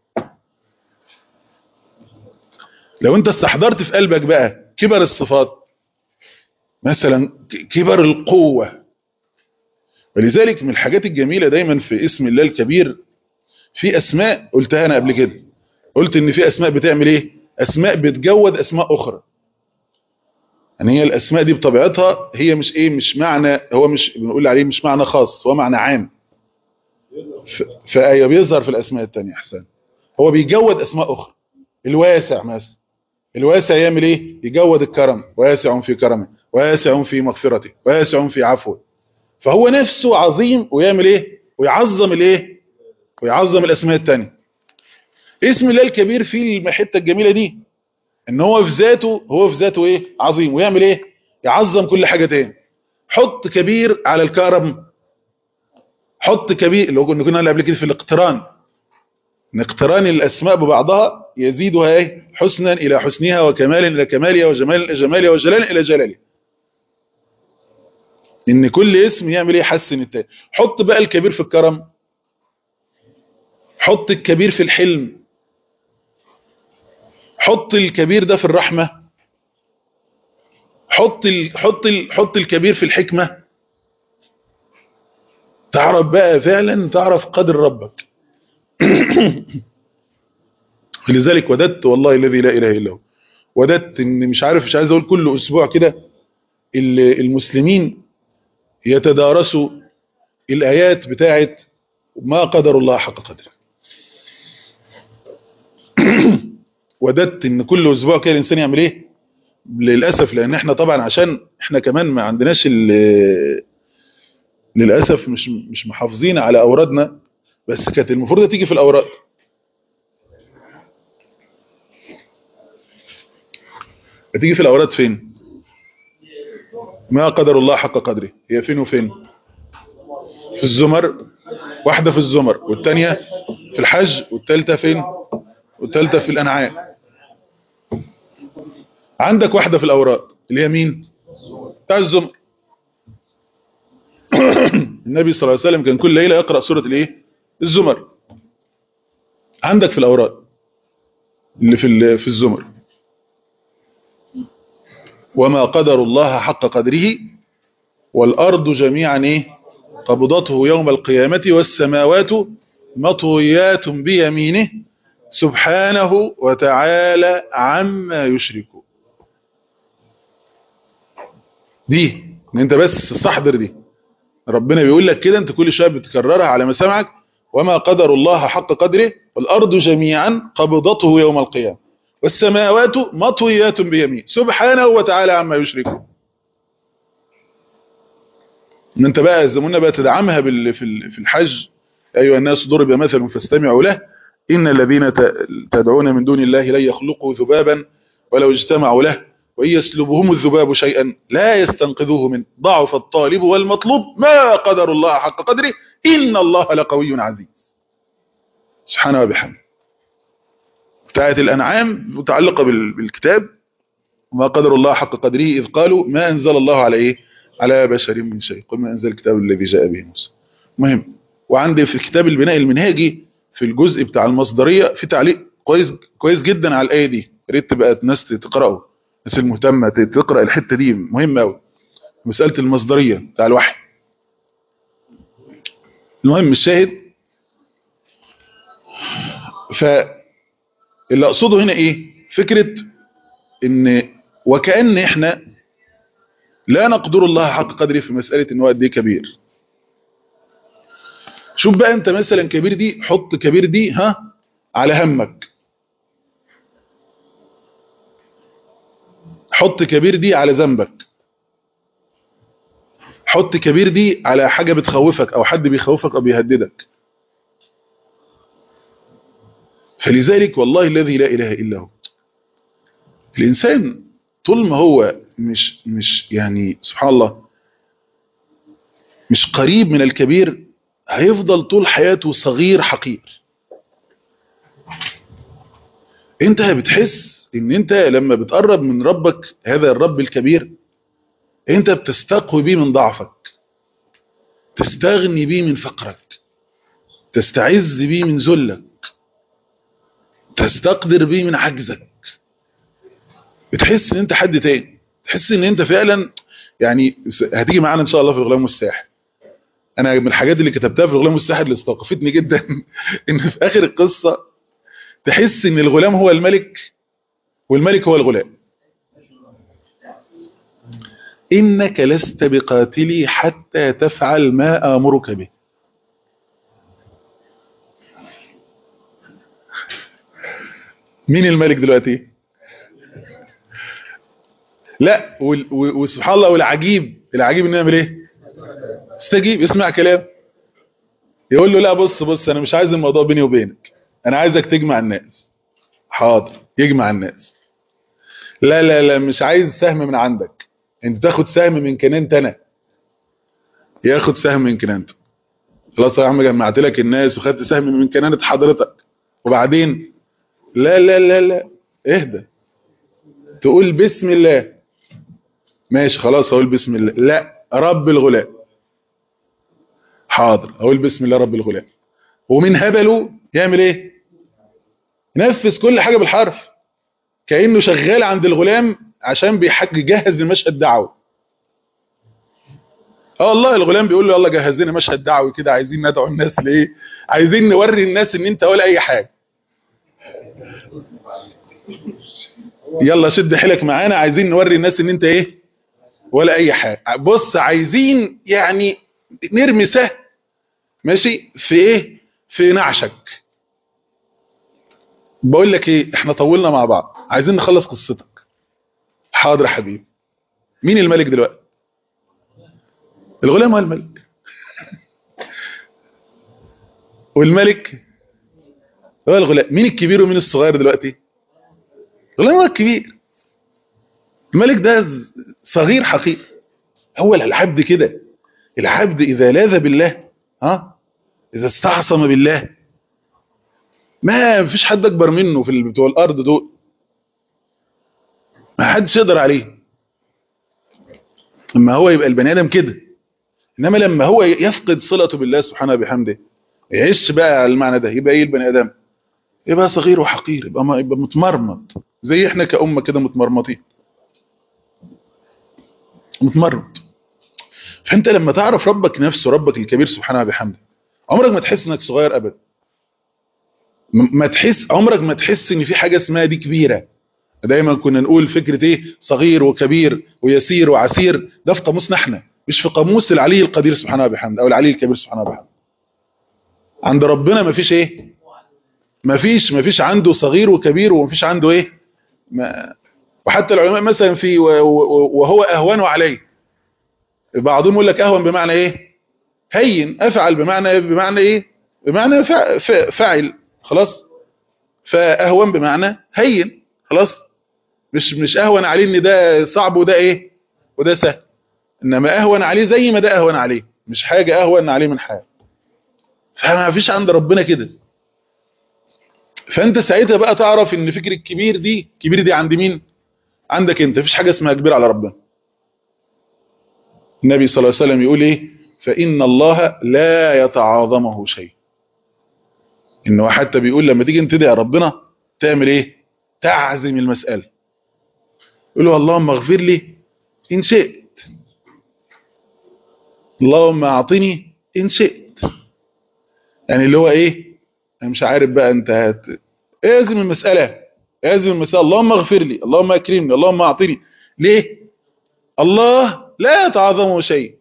لو انت استحضرت في قلبك بقى كبر الصفات مثلا كبر القوة ولذلك من الحاجات الجميلة دايما في اسم الله الكبير في اسماء قلتها انا قبل كده قلت ان في اسماء بتعمل ايه اسماء بتجود اسماء اخرى يعني هي الاسماء دي بطبيعتها هي مش ايه مش معنى هو مش بنقول عليه مش معنى خاص هو معنى عام فايوه بيظهر في الاسماء التانية احسن هو بيجود اسماء اخرى الواسع مثلا الواسع يعمل ايه يجود الكرم واسع في كرمه واسع في مغفرته واسع في عفوه فهو نفسه عظيم ويعمل ايه ويعظم الايه ويعظم الاسماء التانية اسم الله الكبير فيه الحته الجميله دي ان هو في ذاته هو في ذاته ايه عظيم ويعمل ايه يعظم كل حاجه تاني حط كبير على الكرم حط كبير اللي هو كنا قلنا قبل كده في الاقتران ان اقتران الاسماء ببعضها يزيدها ايه حسنا الى حسنها وكمال الى كمالها وجمال الى جمالها وجلال الى جلالها ان كل اسم يعمل ايه يحسن التاني حط بقى الكبير في الكرم حط الكبير في الحلم حط الكبير ده في الرحمة حط ال... حط ال... حط الكبير في الحكمة تعرف بقى فعلا تعرف قدر ربك لذلك وددت والله الذي لا اله الا هو وددت ان مش عارف مش عايز اقول كل اسبوع كده المسلمين يتدارسوا الايات بتاعت ما قدر الله حق قدره وددت ان كل اسبوع كده الانسان يعمل ايه للاسف لان احنا طبعا عشان احنا كمان ما عندناش للاسف مش مش محافظين على اورادنا بس كانت المفروض تيجي في الاوراد هتيجي في الاوراد فين ما قدر الله حق قدره هي فين وفين في الزمر واحدة في الزمر والتانية في الحج والتالتة فين والتالتة في الأنعام عندك واحدة في الأوراد اللي هي مين بتاع الزمر النبي صلى الله عليه وسلم كان كل ليلة يقرأ سورة الايه الزمر عندك في الأوراد اللي في في الزمر وما قدر الله حق قدره والأرض جميعا إيه؟ قبضته يوم القيامة والسماوات مطويات بيمينه سبحانه وتعالى عما يشركون دي ان انت بس استحضر دي ربنا بيقول لك كده انت كل شويه بتكررها على مسامعك وما قدر الله حق قدره والأرض جميعا قبضته يوم القيامة والسماوات مطويات بيمين سبحانه وتعالى عما يشركون ان انت بقى زماننا بقى تدعمها في الحج ايها الناس ضرب مثل فاستمعوا له ان الذين تدعون من دون الله لن يخلقوا ذبابا ولو اجتمعوا له وان يسلبهم الذباب شيئا لا يستنقذوه من ضعف الطالب والمطلوب ما قدر الله حق قدره ان الله لقوي عزيز سبحانه وبحمده بتاعت الأنعام متعلقة بالكتاب وما قدر الله حق قدره إذ قالوا ما أنزل الله على إيه على بشر من شيء قل ما أنزل الكتاب الذي جاء به موسى مهم وعندي في كتاب البناء المنهاجي في الجزء بتاع المصدرية في تعليق كويس كويس جدا على الآية دي ريت تبقى الناس تقرأه الناس المهتمة تقرأ الحتة دي مهمة قوي مسألة المصدرية بتاع الوحي المهم الشاهد فاللي اقصده هنا ايه فكرة ان وكأن احنا لا نقدر الله حق قدره في مسألة ان هو قد ايه كبير شوف بقى انت مثلا كبير دي حط كبير دي ها على همك حط كبير دي على ذنبك حط كبير دي على حاجة بتخوفك او حد بيخوفك او بيهددك فلذلك والله الذي لا إله إلا هو الإنسان طول ما هو مش مش يعني سبحان الله مش قريب من الكبير هيفضل طول حياته صغير حقير انت بتحس ان انت لما بتقرب من ربك هذا الرب الكبير انت بتستقوي بيه من ضعفك تستغني بيه من فقرك تستعز بيه من ذلك تستقدر بيه من عجزك بتحس ان انت حد تاني تحس ان انت فعلا يعني هتيجي معانا ان شاء الله في الغلام والساحل انا من الحاجات اللي كتبتها في الغلام والساحل اللي استوقفتني جدا ان في اخر القصة تحس ان الغلام هو الملك والملك هو الغلام انك لست بقاتلي حتى تفعل ما امرك به مين الملك دلوقتي لا وسبحان الله والعجيب العجيب انه يعمل ايه استجيب يسمع كلام يقول له لا بص بص انا مش عايز الموضوع بيني وبينك انا عايزك تجمع الناس حاضر يجمع الناس لا لا لا مش عايز سهم من عندك انت تاخد سهم من كنانت انا ياخد سهم من كنانته خلاص يا عم جمعت لك الناس وخدت سهم من كنانة حضرتك وبعدين لا لا لا لا اهدى تقول بسم الله ماشي خلاص اقول بسم الله لا رب الغلام حاضر اقول بسم الله رب الغلام ومن هبله يعمل ايه ينفذ كل حاجة بالحرف كأنه شغال عند الغلام عشان بيحج يجهز لمشهد دعوي اه والله الغلام بيقول له يلا جهز لنا مشهد دعوي كده عايزين ندعو الناس لايه عايزين نوري الناس ان انت ولا اي حاجه يلا شد حيلك معانا عايزين نوري الناس ان انت ايه ولا اي حاجه بص عايزين يعني نرمي سهم ماشي في ايه في نعشك بقول لك ايه احنا طولنا مع بعض عايزين نخلص قصتك حاضر يا حبيبي مين الملك دلوقتي الغلام هو الملك والملك هو الغلام مين الكبير ومين الصغير دلوقتي الغلام هو الكبير الملك ده صغير حقيقي هو العبد كده العبد اذا لاذ بالله ها اذا استعصم بالله ما فيش حد اكبر منه في ال- بتوع الارض دول ما حدش يقدر عليه اما هو يبقى البني ادم كده انما لما هو يفقد صلته بالله سبحانه وبحمده يعيش بقى على المعنى ده يبقى ايه البني ادم يبقى صغير وحقير يبقى ما- يبقى متمرمط زي احنا كأمة كده متمرمطين متمرمط فانت لما تعرف ربك نفسه ربك الكبير سبحانه وبحمده عمرك ما تحس انك صغير ابدا م- ما تحس عمرك ما تحس ان في حاجه اسمها دي كبيره دايما كنا نقول فكره ايه صغير وكبير ويسير وعسير ده في قاموسنا احنا مش في قاموس العلي القدير سبحانه وبحمده او العلي الكبير سبحانه وبحمده عند ربنا ما فيش ايه ما فيش ما فيش عنده صغير وكبير وما فيش عنده ايه ما وحتى العلماء مثلا في و- و- وهو اهون عليه بعضهم يقول لك اهون بمعنى ايه هين افعل بمعنى بمعنى ايه بمعنى فع- ف- فاعل خلاص فاهون بمعنى هين خلاص مش مش اهون عليه ان ده صعب وده ايه وده سهل انما اهون عليه زي ما ده اهون عليه مش حاجه اهون عليه من حاجه فما فيش عند ربنا كده فانت ساعتها بقى تعرف ان فكره الكبير دي كبير دي عند مين عندك انت مفيش حاجه اسمها كبير على ربنا النبي صلى الله عليه وسلم يقول ايه فان الله لا يتعاظمه شيء انه حتى بيقول لما تيجي انت تدعي ربنا تعمل ايه تعزم المساله يقول له اللهم اغفر لي ان شئت اللهم اعطني ان شئت يعني اللي هو ايه انا مش عارف بقى انت هت... اعزم المساله اعزم المساله اللهم اغفر لي اللهم اكرمني اللهم اعطني ليه الله لا يتعاظمه شيء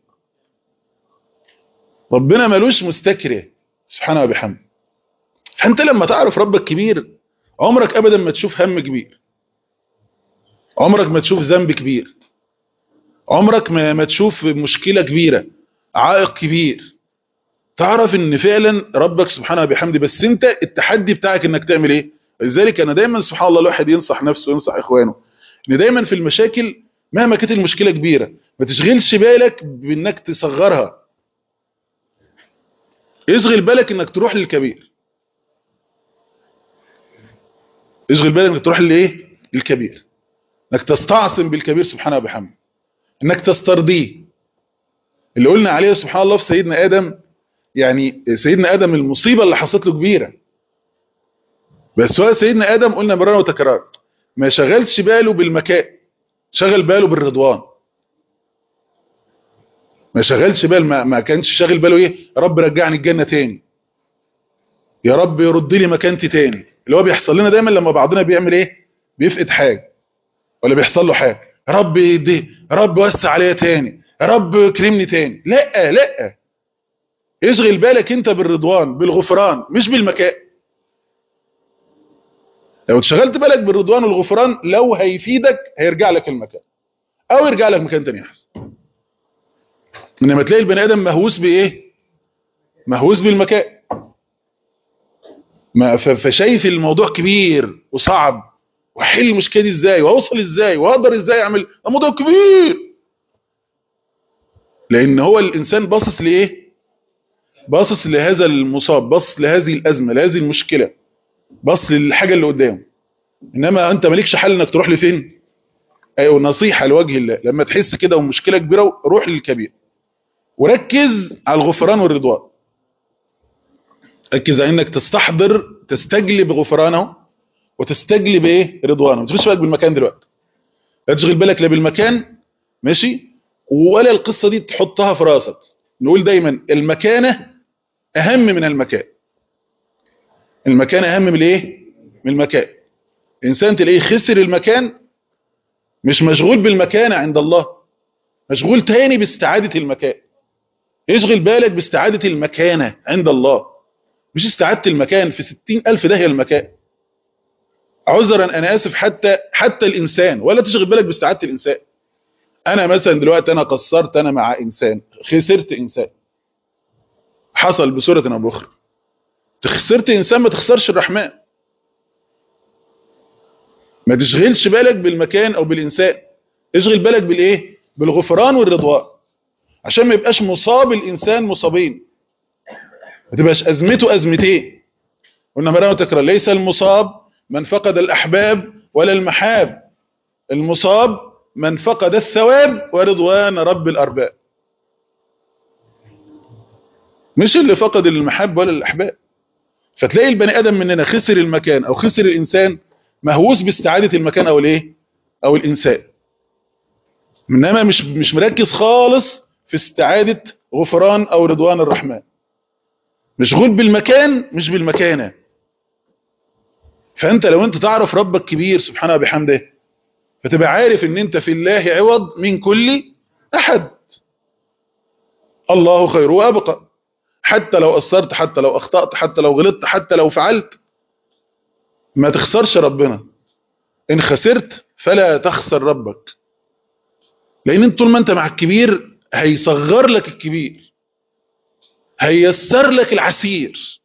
ربنا ملوش مستكره سبحانه وبحمده فانت لما تعرف ربك كبير عمرك ابدا ما تشوف هم كبير عمرك ما تشوف ذنب كبير عمرك ما, ما تشوف مشكلة كبيرة عائق كبير تعرف ان فعلا ربك سبحانه وبحمده بس انت التحدي بتاعك انك تعمل ايه لذلك انا دايما سبحان الله الواحد ينصح نفسه وينصح اخوانه ان دايما في المشاكل مهما كانت المشكلة كبيرة ما تشغلش بالك بانك تصغرها اشغل بالك انك تروح للكبير اشغل بالك انك تروح لايه للكبير انك تستعصم بالكبير سبحانه وبحمده انك تسترضيه اللي قلنا عليه سبحان الله في سيدنا ادم يعني سيدنا ادم المصيبه اللي حصلت له كبيره بس هو سيدنا ادم قلنا مرارا وتكرارا ما شغلش باله بالمكان شغل باله بالرضوان ما شغلش بال ما, ما كانش شاغل باله ايه يا رب رجعني الجنه تاني يا رب يرد لي مكانتي تاني اللي هو بيحصل لنا دايما لما بعضنا بيعمل ايه بيفقد حاجه ولا بيحصل له حاجه يا رب يدي يا رب وسع عليا تاني يا رب كرمني تاني لا لا اشغل بالك انت بالرضوان بالغفران مش بالمكان لو اشغلت بالك بالرضوان والغفران لو هيفيدك هيرجع لك المكان او يرجع لك مكان تاني احسن انما تلاقي البني ادم مهووس بايه مهووس بالمكان ما ف- فشايف الموضوع كبير وصعب واحل المشكله دي ازاي واوصل ازاي واقدر ازاي اعمل الموضوع كبير لان هو الانسان باصص لايه باصص لهذا المصاب باصص لهذه الازمه لهذه المشكله باصص للحاجه اللي قدامه انما انت مالكش حل انك تروح لفين ايوه نصيحه لوجه الله لما تحس كده ومشكله كبيره روح للكبير وركز على الغفران والرضوان ركز على انك تستحضر تستجلب غفرانه وتستجلب ايه رضوانه ما تشغلش بالك بالمكان دلوقتي لا تشغل بالك لا بالمكان ماشي ولا القصه دي تحطها في راسك نقول دايما المكانه اهم من المكان المكان اهم من الايه من المكان انسان تلاقيه خسر المكان مش مشغول بالمكانه عند الله مشغول تاني باستعاده المكان اشغل بالك باستعاده المكانه عند الله مش استعاده المكان في ستين ألف داهية المكان عذرا انا اسف حتى حتى الانسان ولا تشغل بالك باستعاده الانسان انا مثلا دلوقتي انا قصرت انا مع انسان خسرت انسان حصل بصوره او باخرى خسرت انسان ما تخسرش الرحمن ما تشغلش بالك بالمكان او بالانسان اشغل بالك بالايه بالغفران والرضوان عشان ما يبقاش مصاب الانسان مصابين ما تبقاش ازمته ازمتين قلنا مرة تكرر ليس المصاب من فقد الاحباب ولا المحاب المصاب من فقد الثواب ورضوان رب الارباب مش اللي فقد المحب ولا الاحباب فتلاقي البني ادم مننا خسر المكان او خسر الانسان مهووس باستعاده المكان او الايه او الانسان انما مش مش مركز خالص في استعاده غفران او رضوان الرحمن مشغول بالمكان مش بالمكانه فانت لو انت تعرف ربك كبير سبحانه وبحمده فتبقى عارف ان انت في الله عوض من كل احد الله خير وابقى حتى لو قصرت حتى لو اخطأت حتى لو غلطت حتى لو فعلت ما تخسرش ربنا ان خسرت فلا تخسر ربك لان انت طول ما انت مع الكبير هيصغر لك الكبير هيسر لك العسير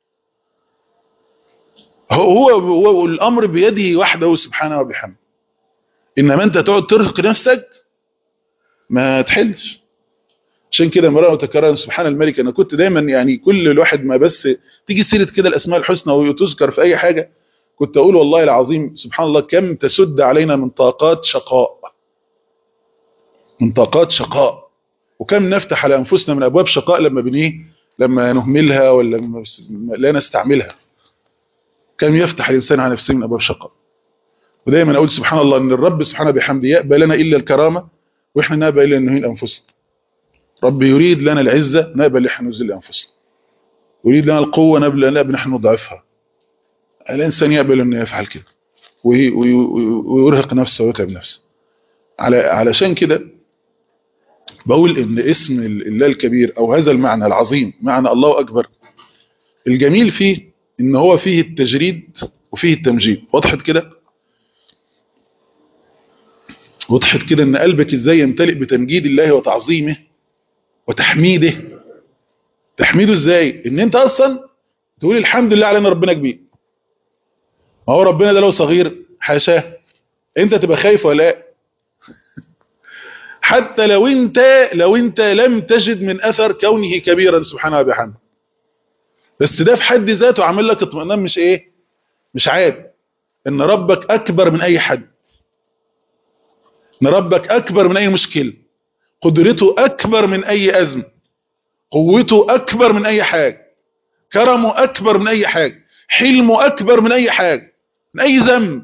هو, هو, هو الامر بيده وحده سبحانه وبحمده انما انت تقعد ترهق نفسك ما تحلش عشان كده مرة وتكرر سبحان الملك انا كنت دايما يعني كل الواحد ما بس تيجي سيره كده الاسماء الحسنى وتذكر في اي حاجه كنت اقول والله العظيم سبحان الله كم تسد علينا من طاقات شقاء من طاقات شقاء وكم نفتح على انفسنا من ابواب شقاء لما بنيه لما نهملها ولا لا نستعملها كم يفتح الانسان على نفسه من ابواب شقاء ودايما اقول سبحان الله ان الرب سبحانه بحمده يقبل لنا الا الكرامه واحنا نقبل الا نهين انفسنا رب يريد لنا العزه نقبل احنا نذل انفسنا يريد لنا القوه نقبل نقبل نحن نضعفها الانسان يقبل انه يفعل كده ويرهق نفسه ويتعب نفسه على علشان كده بقول ان اسم الله الكبير او هذا المعنى العظيم معنى الله اكبر الجميل فيه ان هو فيه التجريد وفيه التمجيد وضحت كده وضحت كده ان قلبك ازاي يمتلئ بتمجيد الله وتعظيمه وتحميده تحميده ازاي ان انت اصلا تقول الحمد لله على ان ربنا كبير ما هو ربنا ده لو صغير حاشاه انت تبقى خايف ولا لا حتى لو انت لو انت لم تجد من اثر كونه كبيرا سبحانه وبحمده بس ده في حد ذاته عامل لك اطمئنان مش ايه مش عاد ان ربك اكبر من اي حد ان ربك اكبر من اي مشكله قدرته اكبر من اي ازمه قوته اكبر من اي حاجه كرمه اكبر من اي حاجه حلمه اكبر من اي حاجه من اي ذنب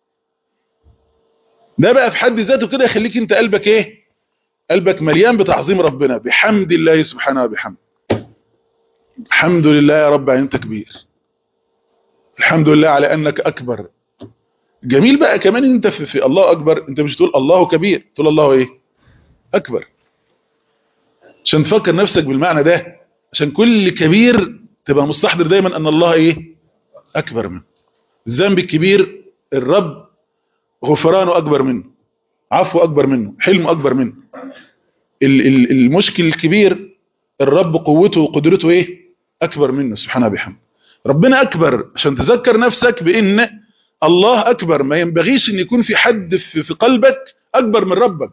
ده بقى في حد ذاته كده يخليك انت قلبك ايه قلبك مليان بتعظيم ربنا بحمد الله سبحانه وبحمده الحمد لله يا رب انت كبير الحمد لله على انك اكبر جميل بقى كمان انت في, في الله اكبر انت مش تقول الله كبير تقول الله ايه اكبر عشان تفكر نفسك بالمعنى ده عشان كل كبير تبقى مستحضر دايما ان الله ايه اكبر منه الذنب الكبير الرب غفرانه اكبر منه عفو اكبر منه حلمه اكبر منه المشكل الكبير الرب قوته وقدرته ايه اكبر منه سبحانه بحمده ربنا اكبر عشان تذكر نفسك بان الله اكبر ما ينبغيش ان يكون في حد في قلبك اكبر من ربك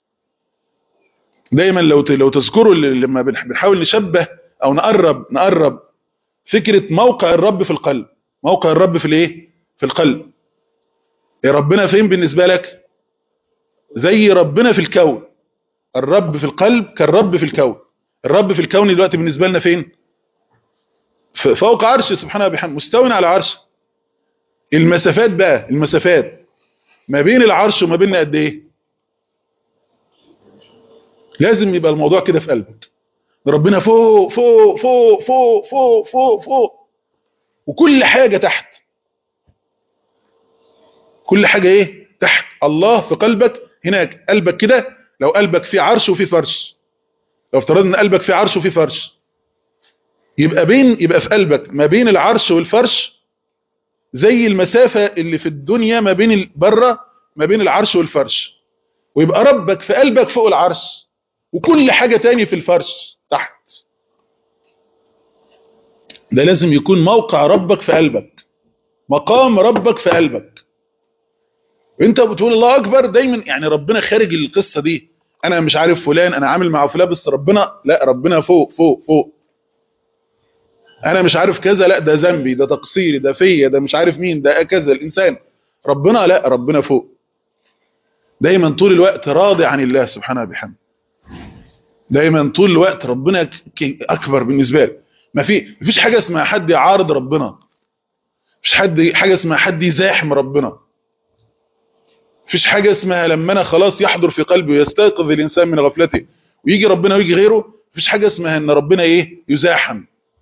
دايما لو لو تذكروا لما بنحاول نشبه او نقرب نقرب فكرة موقع الرب في القلب موقع الرب في الايه في القلب يا ربنا فين بالنسبة لك زي ربنا في الكون الرب في القلب كالرب في الكون الرب في الكون دلوقتي بالنسبة لنا فين فوق عرش سبحانه وبحمده مستوى على عرش المسافات بقى المسافات ما بين العرش وما بيننا قد ايه لازم يبقى الموضوع كده في قلبك ربنا فوق فوق فوق فوق فوق فوق فوق وكل حاجة تحت كل حاجة ايه تحت الله في قلبك هناك قلبك كده لو قلبك فيه عرش وفيه فرش لو افترضنا ان قلبك فيه عرش وفيه فرش يبقى بين يبقى في قلبك ما بين العرش والفرش زي المسافة اللي في الدنيا ما بين بره ما بين العرش والفرش ويبقى ربك في قلبك فوق العرش وكل حاجة تاني في الفرش تحت ده لازم يكون موقع ربك في قلبك مقام ربك في قلبك انت بتقول الله اكبر دايما يعني ربنا خارج القصة دي انا مش عارف فلان انا عامل مع فلان بس ربنا لا ربنا فوق فوق فوق انا مش عارف كذا لا ده ذنبي ده تقصيري ده فيا ده مش عارف مين ده كذا الانسان ربنا لا ربنا فوق دايما طول الوقت راضي عن الله سبحانه وبحمده دايما طول الوقت ربنا ك- ك- اكبر بالنسبه له ما في مفيش حاجه اسمها حد يعارض ربنا مفيش حد حاجه اسمها حد يزاحم ربنا مفيش حاجه اسمها لما انا خلاص يحضر في قلبي ويستيقظ الانسان من غفلته ويجي ربنا ويجي غيره مفيش حاجه اسمها ان ربنا ايه يزاحم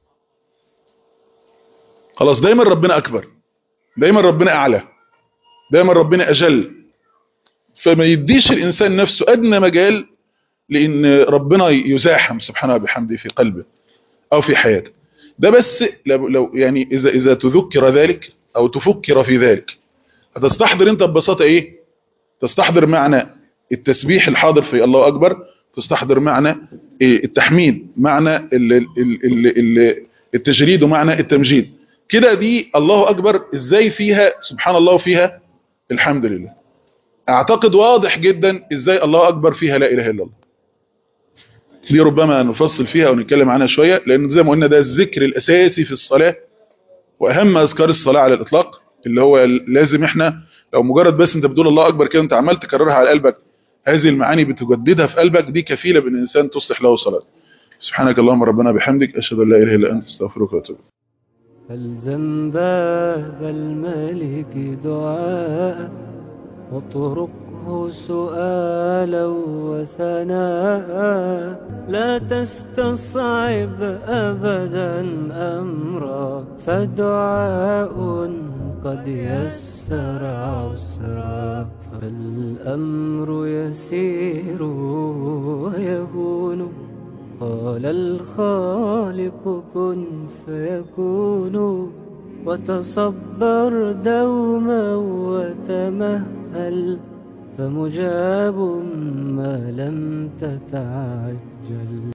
خلاص دايما ربنا اكبر دايما ربنا اعلى دايما ربنا اجل فما يديش الانسان نفسه ادنى مجال لان ربنا يزاحم سبحانه وبحمده في قلبه او في حياته ده بس لو لو يعني اذا اذا تذكر ذلك او تفكر في ذلك هتستحضر انت ببساطه ايه تستحضر معنى التسبيح الحاضر في الله اكبر تستحضر معنى إيه التحميد معنى ال ال ال ال التجريد ومعنى التمجيد كده دي الله اكبر ازاي فيها سبحان الله وفيها الحمد لله اعتقد واضح جدا ازاي الله اكبر فيها لا اله الا الله دي ربما نفصل فيها ونتكلم عنها شوية لان زي ما قلنا ده الذكر الاساسي في الصلاة واهم اذكار الصلاة على الاطلاق اللي هو لازم احنا لو مجرد بس انت بتقول الله اكبر كده انت عمال تكررها على قلبك هذه المعاني بتجددها في قلبك دي كفيلة بان الانسان تصلح له صلاة سبحانك اللهم ربنا بحمدك اشهد ان لا اله الا انت استغفرك واتوب إليك. فالزم باب الملك دعاء واطرقه سؤالا وثناء لا تستصعب أبدا أمرا فدعاء قد يسر عسرا فالأمر يسير ويهون قال الخالق كن فيكون وتصبر دوما وتمهل فمجاب ما لم تتعجل